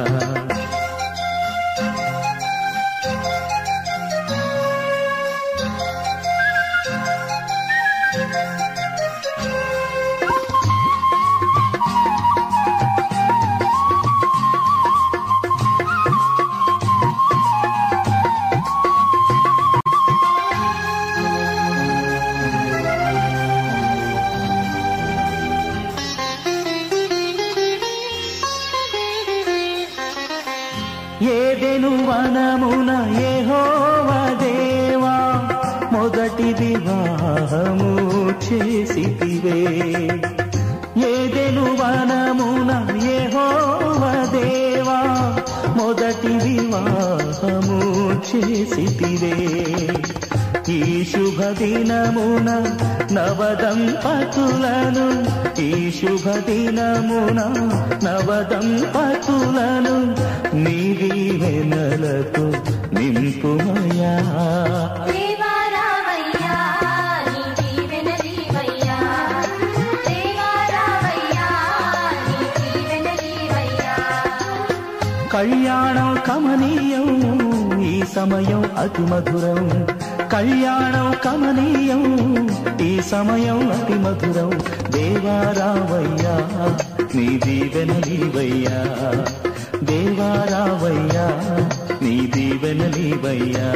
ఏదెను వనమున ఏహోవ దేవా మొదటి వివాహము చేసితివే ఏదెను వనమున ఏహోవ దేవా మొదటి వివాహము చేసితివే ఈ శుభ దినమున నవదంపతులను ఈ శుభ దినమున నవదంపతులను నీ దీవెనలతో నింపుమయా దేవారావయ్యా నీ దీవెనలివయ్యా దేవారావయ్యా నీ దీవెనలివయ్యా కళ్యాణం కమనీయం ఈ సమయం అతి మధురం కళ్యాణం కమనీయం ఈ సమయం అతి మధురం దేవారావయ్యా నీ దీవెనలివయ్యా దేవారావయ్యా నీ దీవెనలివయ్యా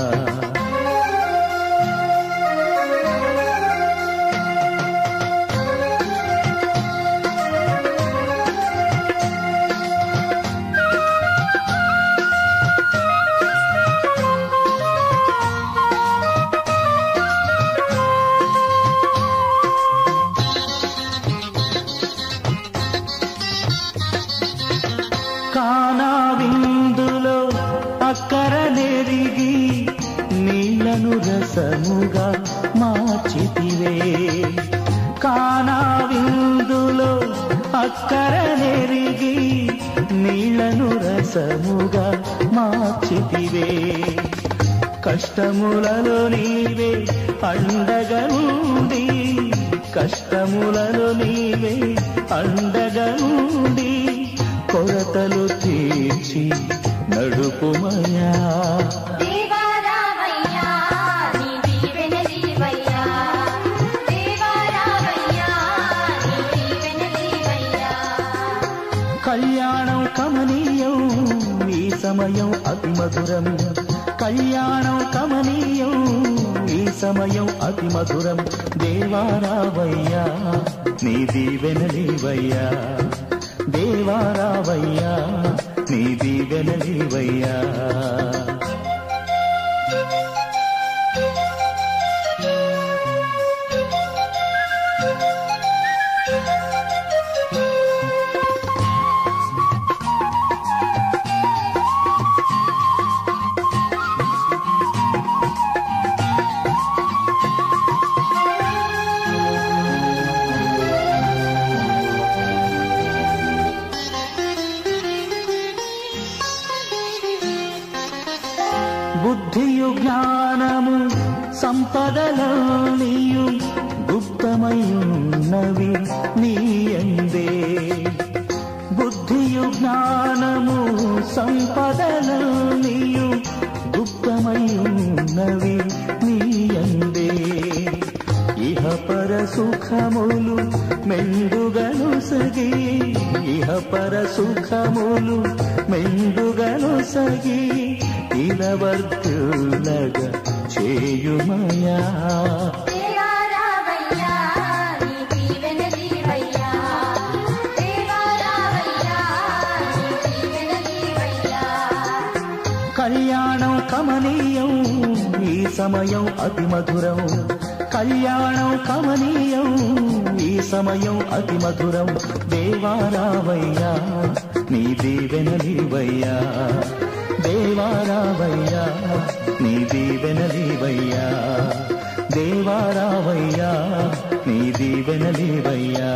కానా విందులో అక్కర నెరిగి నీళ్లను రసముగా మార్చితివే కానా విందులో అక్కర నెరిగి నీళ్లను రసముగా మార్చితివే కష్టములలో నీవే అండగనుండి కష్టములలో నీవే అండగనుండి కొరతలు తీర్చి నడుపుమయా దేవారావయ్యా నీ దీవెనలివయ్యా దేవారావయ్యా నీ దీవెనలివయ్యా కళ్యాణం కమనీయం ఈ సమయం అతి మధురం కళ్యాణం కమనీయం ఈ సమయం అతి మధురం దేవారావయ్యా నీ దీవెనలివయ్యా దేవారావయ్యా నీ దీవెనలివయ్యా బుద్ధియు జ్ఞానము సంపదలనియు గుప్తమయున్నవి నీయందే బుద్ధియు జ్ఞానము సంపదలనియు గుప్తమయున్నవి నీయందే ఇహ పర సుఖములు మెండుగను సగి ఇహ పర సుఖములు మెండుగను సగి ఇలవర్తులగ చేయుమయా దేవారావయ్యా నీ దీవెనలివయ్యా దేవారావయ్యా నీ దీవెనలివయ్యా కళ్యాణం కమనీయం ఈ సమయం అతి మధురం కళ్యాణం కమనీయం ఈ సమయం అతి మధురం దేవారావయ్యా నీ దీవెనలివయ్యా దేవారావయ్యా నీ దీవెనలీవయ్యా దేవారావయ్యా నీ దీవెనలీవయ్యా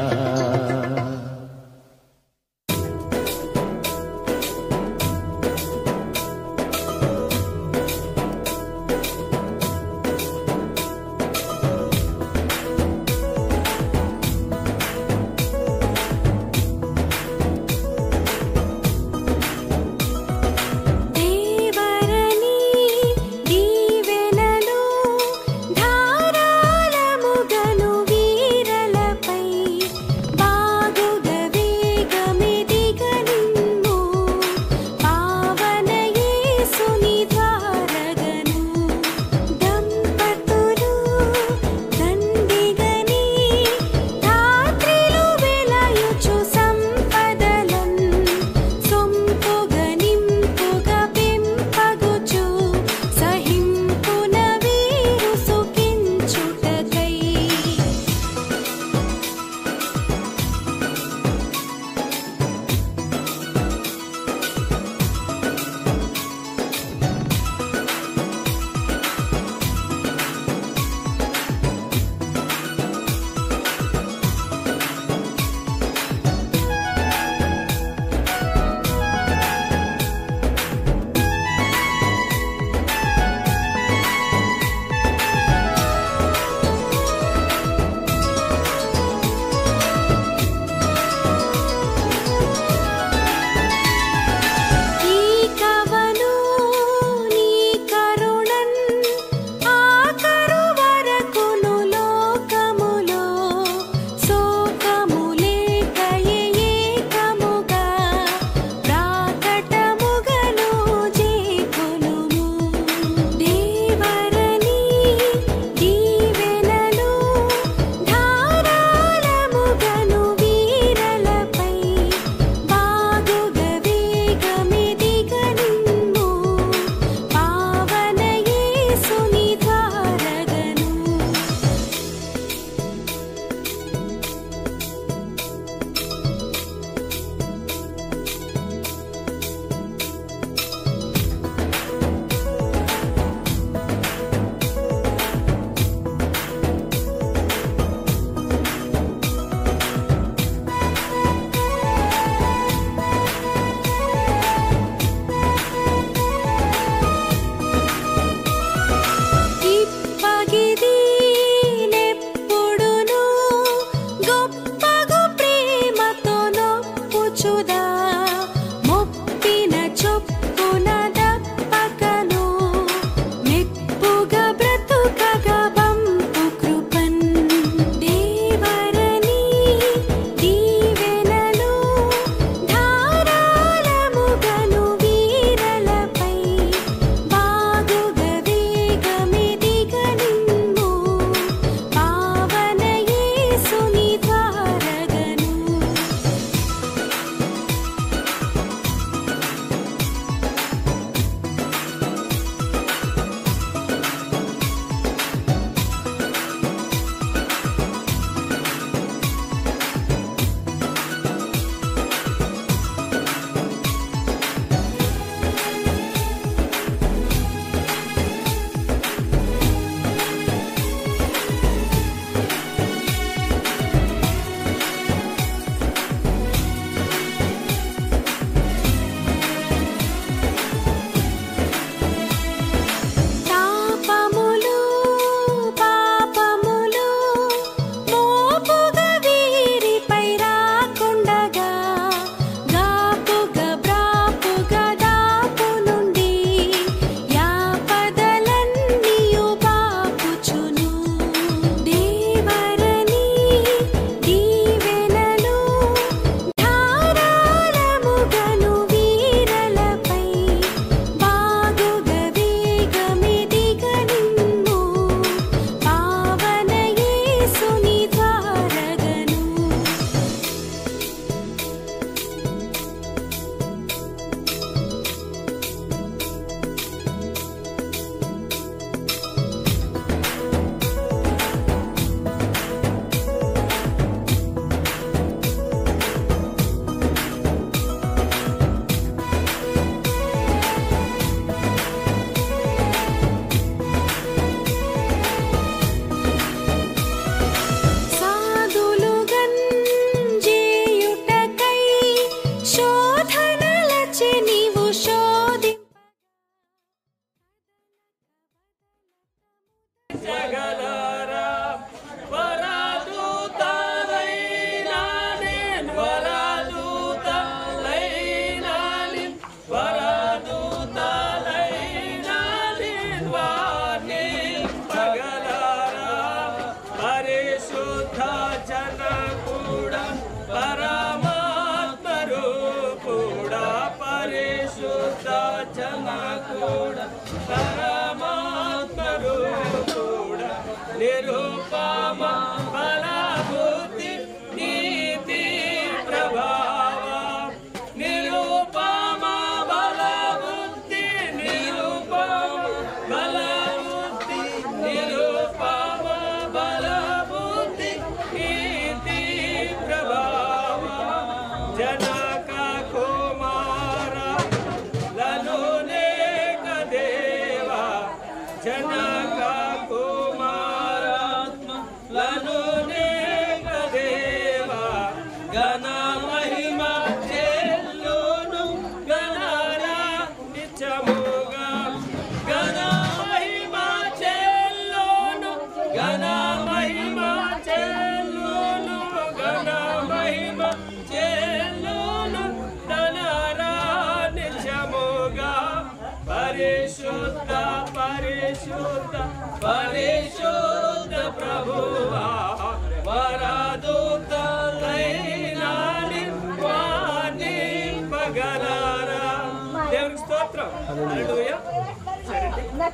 దేవరని దీవెనలు ధారాళముగను వీరలపై బాగు రూపుడా పరమాత్మ రూపుడా నిరూపమ బలబుద్ధి నీతి ప్రభావ నిరూపమ బలబుద్ధి నిరూపమ బలబుద్ధి నిరూపమ బలబుద్ధి నీతి ప్రభావ జనక కుమార లనునేక దేవా జనక కుమారాత్మ లనునేక దేవా గణ మహిమ చెల్లును గణరా నిత్యముగా గణ మహిమ చెల్లును గణ మహిమ చెల్లును గణ మహిమ చెల్లును గణరా నిత్యముగా పరిశుద్ధ పరిశుద్ధ పరిశుద్ధ ప్రభువా వరదూతలైనాని వాణి పగలారా దేవునికి స్తోత్రం హల్లెలూయా సరే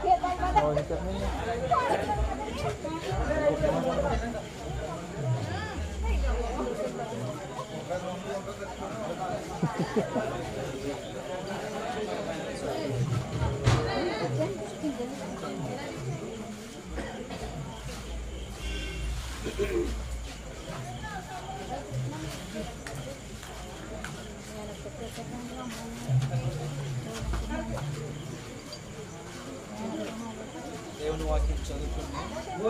దేవుని వాక్యం చదువుకుని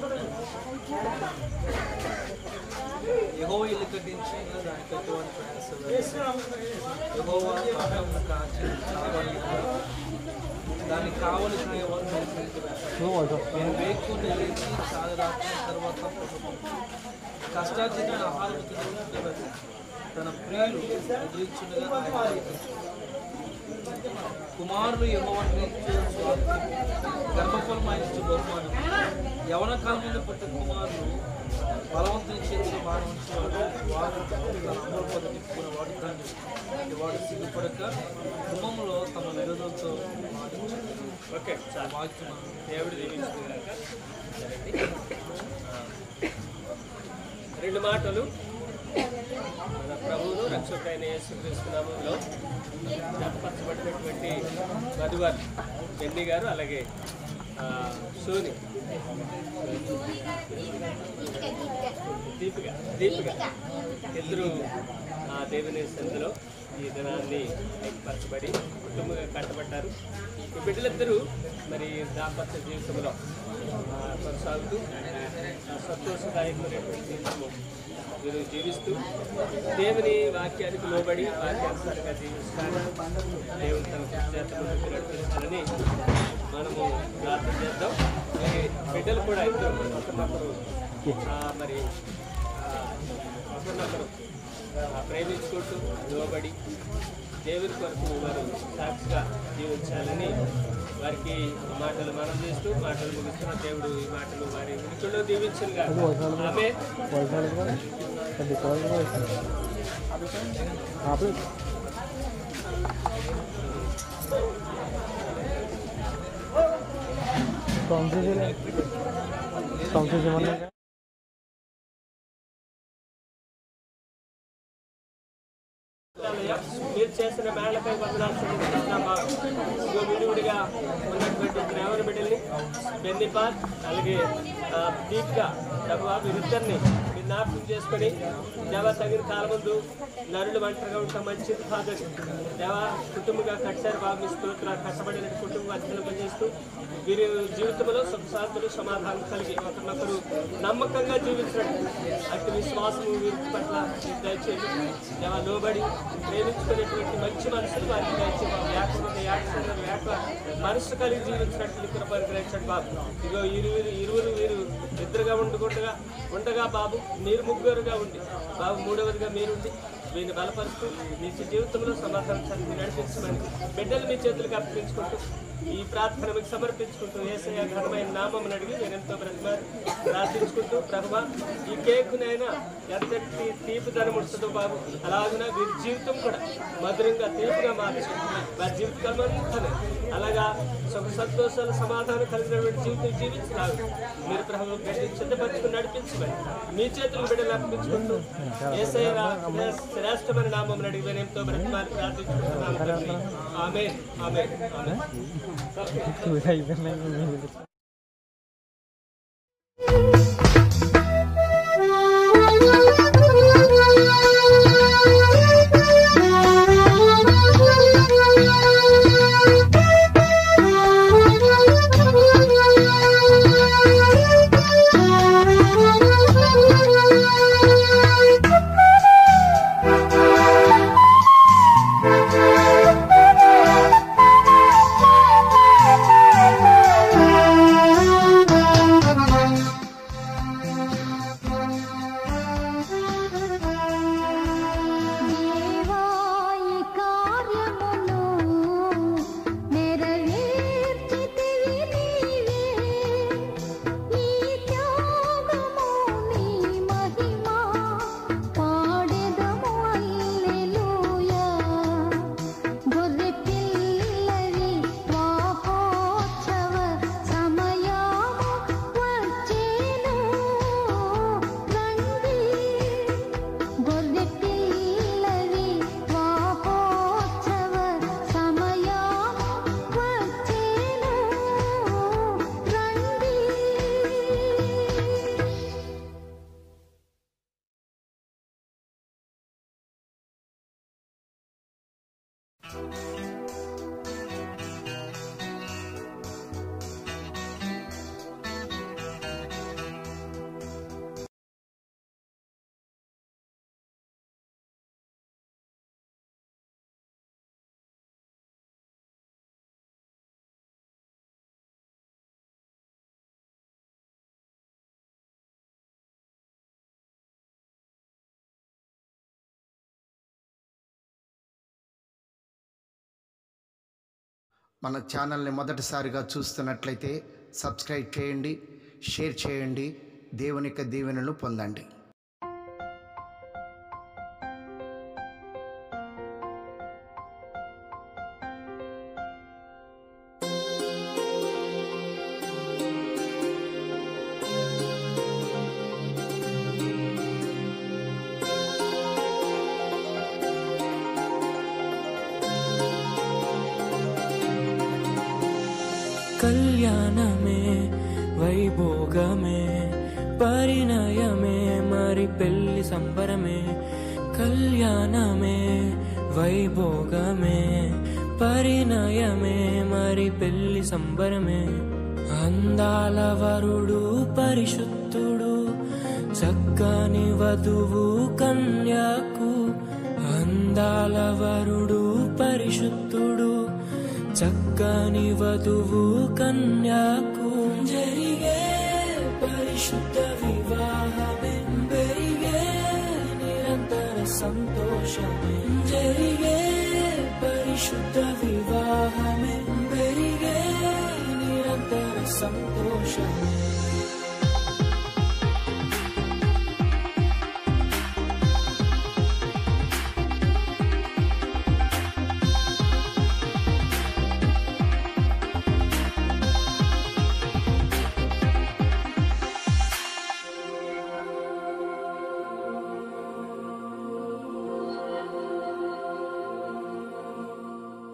యహో ఇల్లు కట్టించి దాని కట్టువాని ప్రయాస యహోవా ఆహారమును కాచి కావాలి దానికి కావలసిన ఎవరు నేను వేకుని లేచి చాలా రాత్రి తర్వాత పడుకున్నాను. కష్టార్జిత ఆహారం తినడానికి తన ప్రియులు ఎదురించుండగా ఆయన ఆలోచించాడు. కుమారులు యహోవాన్ని గర్భఫలం ఆయన బహుమానం యవన కాలంలో పుట్టిన కుమారులు బలవంతుని చేతిలో బాగా ఉంచేవాడు వాడు తన అమృపద నిప్పుకున్న వాడు తండ్రి వాడు సిగ్గుపడక కుటుంబంలో తమ విరోధంతో ఓకే చాలు వాక్యం దేవుడు దీవించుకున్నాక రెండు మాటలు మన ప్రభువును రక్షకుడైన యేసుక్రీస్తు నామంలో జతపరచబడినటువంటి మధువర్ బెన్ని గారు అలాగే ఆ, సోని దీపిక దీపిక ఇద్దరు ఆ దేవుని సంధిలో ఈ దినాన్ని పరచబడి కుటుంబంగా కట్టబడ్డారు ఈ బిడ్డలిద్దరూ మరి దాంపత్య జీవితంలో ఆ, కొనసాగుతూ ఆ, సంతోషదాయకమైనటువంటి జీవితము వీరు జీవిస్తూ దేవుని వాక్యానికి లోబడి వాక్యానుసారంగా జీవిస్తాను దేవుని తన చేతను నడిపిస్తానని మనము ప్రార్థన చేద్దాం మరి బిడ్డలు కూడా ఇద్దరు ఒకరినొకరు ఆ, మరి ఆ, ఒకరినొకరు ఆ, ప్రేమించుకుంటూ లోబడి దేవుని కొరకు వారు సాక్షిగా జీవించాలని వారికి ఈ మాటలు మనం చేస్తూ మాటలు ముగిస్తున్న దేవుడు ఈ మాటలు వారి ఉనికిలో దీవించుగా ఆమె మీరు చేసిన మేళపై వందనాలు చెల్లిస్తున్నామా ఇదిగో విడివిడిగా ఉన్నటువంటి డ్రైవర్ బిడ్డల్ని బెన్నిపాల్ అలాగే ఆ, దీప్గా డబ్బా వీరిద్దరిని మీరు జ్ఞాపకం చేసుకొని దేవ తగిన కాలం ముందు నరులు ఒంటరిగా ఉంటాం మంచిది కాదని దేవ కుటుంబంగా కట్టారు బాబు మీ స్తోత్రాలు కష్టపడిన కుటుంబం అధ్యయనం వీరి జీవితంలో సుఖ శాంతులు సమాధానం కలిగి ఒకరినొకరు నమ్మకంగా జీవించడం అట్టి విశ్వాసము వీరి పట్ల మీకు దయచేయండి దేవ లోబడి ప్రేమించుకునేటువంటి మంచి మనసులు వారికి దయచేయండి లేకపోతే యాక్సిడెంట్ లేక మనసు కలిగి జీవించినట్లు కృప అనుగ్రహించండి బాబు ఇదిగో ఇరువురు ఇరువురు వీరు ఇద్దరుగా ఉండకుండా ఉండగా బాబు మీరు ముగ్గురుగా ఉండి బాబు మూడవదిగా మీరుండి వీరిని బలపరుస్తూ మీ జీవితంలో సమాధానం చదివి నడిపించమని బిడ్డలు మీ చేతులకు అర్పించుకుంటూ ఈ ప్రార్థన మీకు సమర్పించుకుంటూ ఏసయ్య ఘనమైన నామం అడిగి నేను ఎంతో బ్రతిమారు ప్రార్థించుకుంటూ ప్రభు ఈ కేకునైనా ఎంతటి తీపి ధనముడుతుందో బాబు అలాగనే వీరి జీవితం కూడా మధురంగా తీపిగా మార్చి వారి జీవితకాలం అంతా అలాగా సుఖ సంతోషాలు సమాధానం కలిగినటువంటి జీవితం జీవించరాదు మీరు ప్రభు బిడ్డ సిద్ధపరచుకుని నడిపించమని మీ చేతులు బిడ్డలు అర్పించుకుంటూ ఏసయ్య శ్రేష్టమైన నామం అడిగి నేను ఎంతో బ్రతిమారు ప్రార్థించుకుంటున్నాను తండ్రి. ఆమేన్ ఆమేన్ ఆమేన్ దేవాయి కార్యమును నెరవేర్చితివి నీవే ఈ త్యాగము నీ మహిమ పాడెదము హల్లెలూయా గొర్రె పిల్లవి వాహోత్సవ సమయము వచ్చెను రండి గొర్రె పిల్లవి వాహోత్సవ సమయము వచ్చెను రండి మన ఛానల్ని మొదటిసారిగా చూస్తున్నట్లయితే సబ్స్క్రైబ్ చేయండి షేర్ చేయండి దేవుని యొక్క దీవెనలు పొందండి కళ్యాణమే వైభోగమే పరిణయమే మరి పెళ్లి సంబరమే కళ్యాణమే వైభోగమే పరిణయమే మరి పెళ్లి సంబరమే అందాల వరుడు పరిశుద్ధుడు చక్కని వధువు కన్యాకు అందాల వరుడు పరిశుద్ధుడు చక్కని వధువు కన్యాకు జరిగే పరిశుద్ధ వివాహమే పెరిగే నిరంతర సంతోషమే జరిగే పరిశుద్ధ వివాహమే పెరిగే నిరంతర సంతోషమే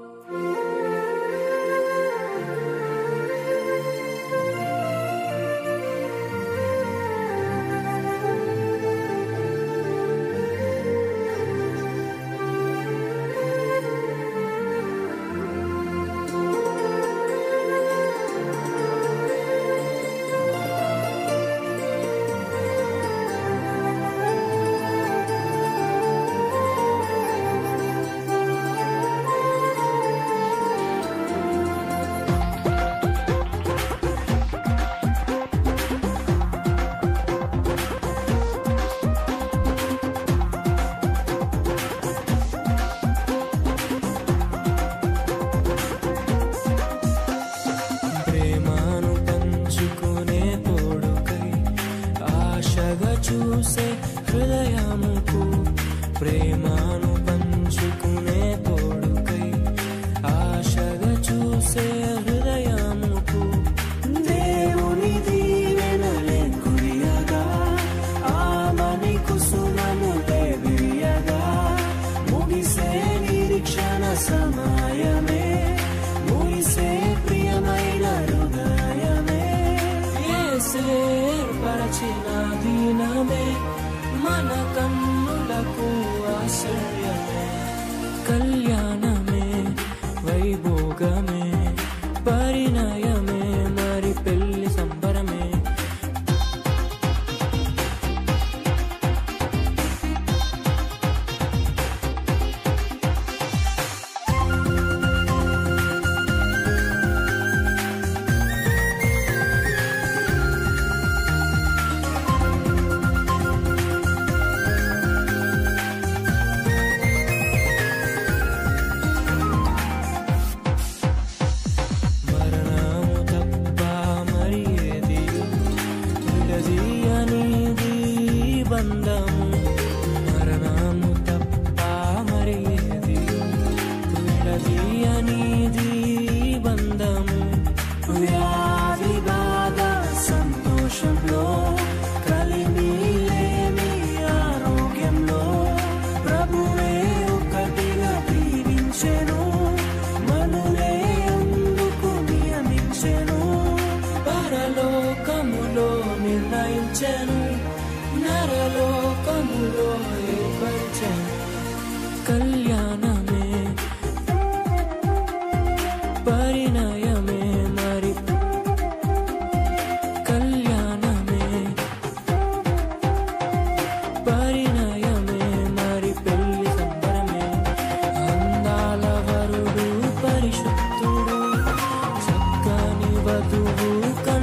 ఆ మన కన్నులకు ఆశ్చర్యమే కళ్యాణమే వైభోగమే పరిణయమే మరి పెళ్లి సంబరమే మరణము తప్ప మరి ఏది విడది అనేది బంధము మరణము తప్ప మరి ఏది విడది అనేది బంధము వ్యాధి బాధ సంతోషంలో కలిమి లేని ఆరోగ్యంలో ప్రభువే ఒకటిగా దీవించెను మనులే అందుకు నియమించెను పరలోకములో నిర్ణయించెను నరలోకములో ఏర్పరిచెను కళ్యాణమే పరిణయమే మరి కళ్యాణమే పరిణయమే మరి పెళ్లి సంబరమే అందాల వరుడు పరిశుద్ధుడు చక్కని వధువు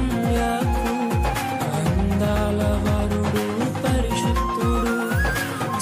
కన్యాకు అందాల వరుడు పరిశుద్ధుడు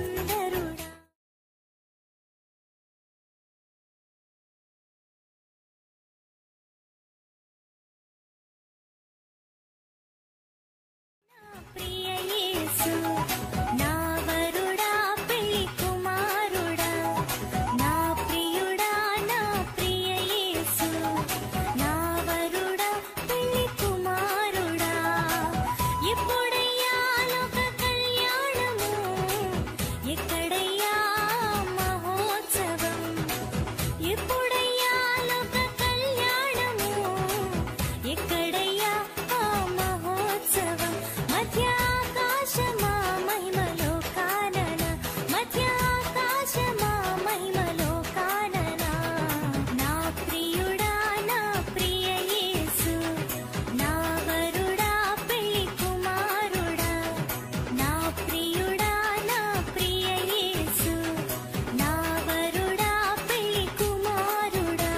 సుందరుడా ప్రియ యేసు నా వరుడా పెళ్లి కుమారుడా నా ప్రియుడా నా ప్రియ యేసు నా వరుడా పెళ్లి కుమారుడా ఎప్పుడయ్యా లోక కళ్యాణము ఎక్కడయ్యా మహోత్సవం ఎప్పుడయ్యా లోక కళ్యాణము ఎక్కడయ్యా ఆ మహోత్సవం మధ్యాకాశమా మహిమలో కానన మధ్యాకాశమా మహిమలో కానన నా ప్రియుడా నా ప్రియ యేసు నా వరుడా పెళ్లి కుమారుడా నా ప్రియుడా నా ప్రియ యేసు నా వరుడా పెళ్లి కుమారుడా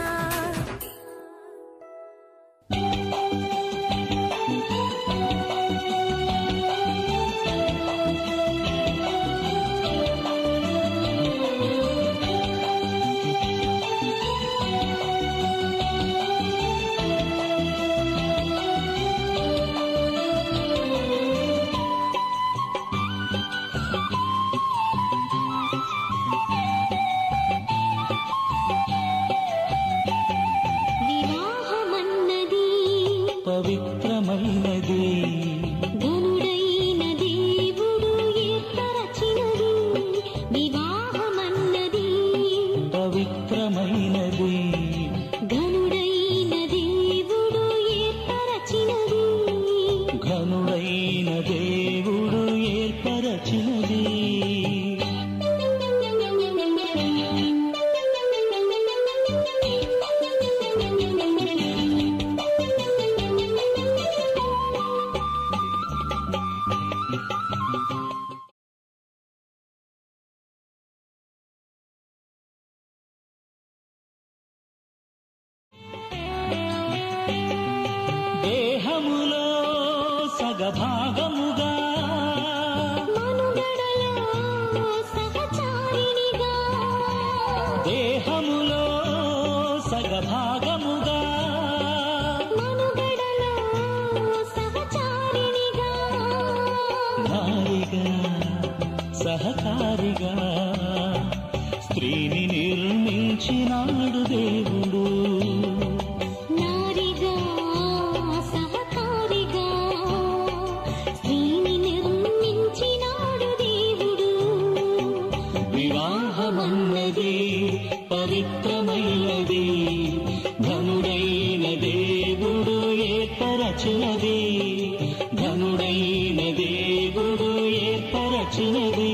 వివాహమన్నది పవిత్రమైనది ఘనుడైన దేవుడు ఏర్పరచినది వివాహమన్నది పవిత్రమైనది ఘనుడైన దేవుడు ఏర్పరచినది ఘనుడైన దేవుడు ఏర్పరచినది దేహములో సగభాగముగా మనుగడలో సహచారిణిగా దేహములో సగభాగముగా మనుగడలో సహచారిణిగా నారిగా సహకారిగా స్త్రీని నిర్మించినాడు దేవుడు నారిగా సహకారిగా స్త్రీని నిర్మించినాడు దేవుడు వివాహమన్నది పవిత్రమైనది ధనుడైన దేవుడు ఏర్పరచినది ధనుడైన దేవుడు ఏర్పరచినది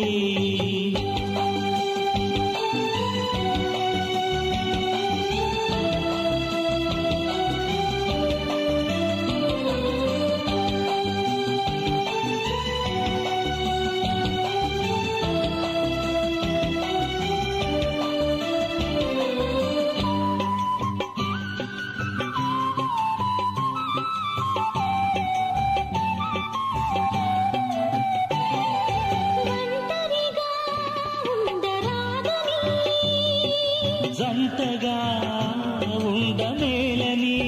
ఒంటరిగా ఉండరాదని జంటగా ఉండమేలని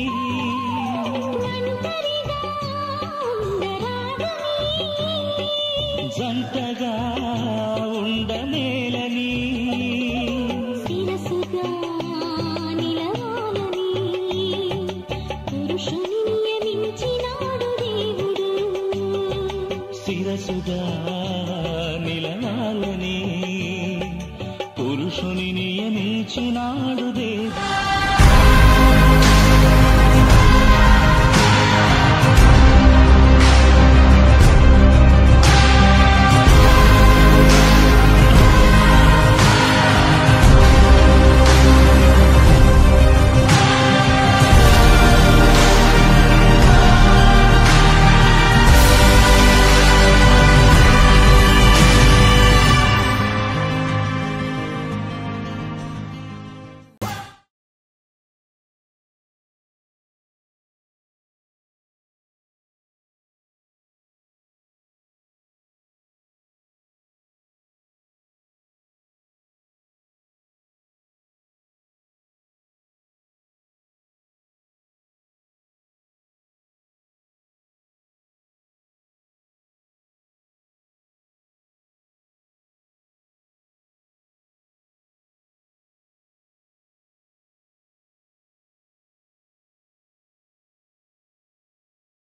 ఒంటరిగా ఉండరాదని జంటగా ఉండమేలని శిరసుగా నిలవాలని పురుషుని నియమించినాడు దేవుడు శిరసుగా నిలవాలని పురుషుని నియమించినాడు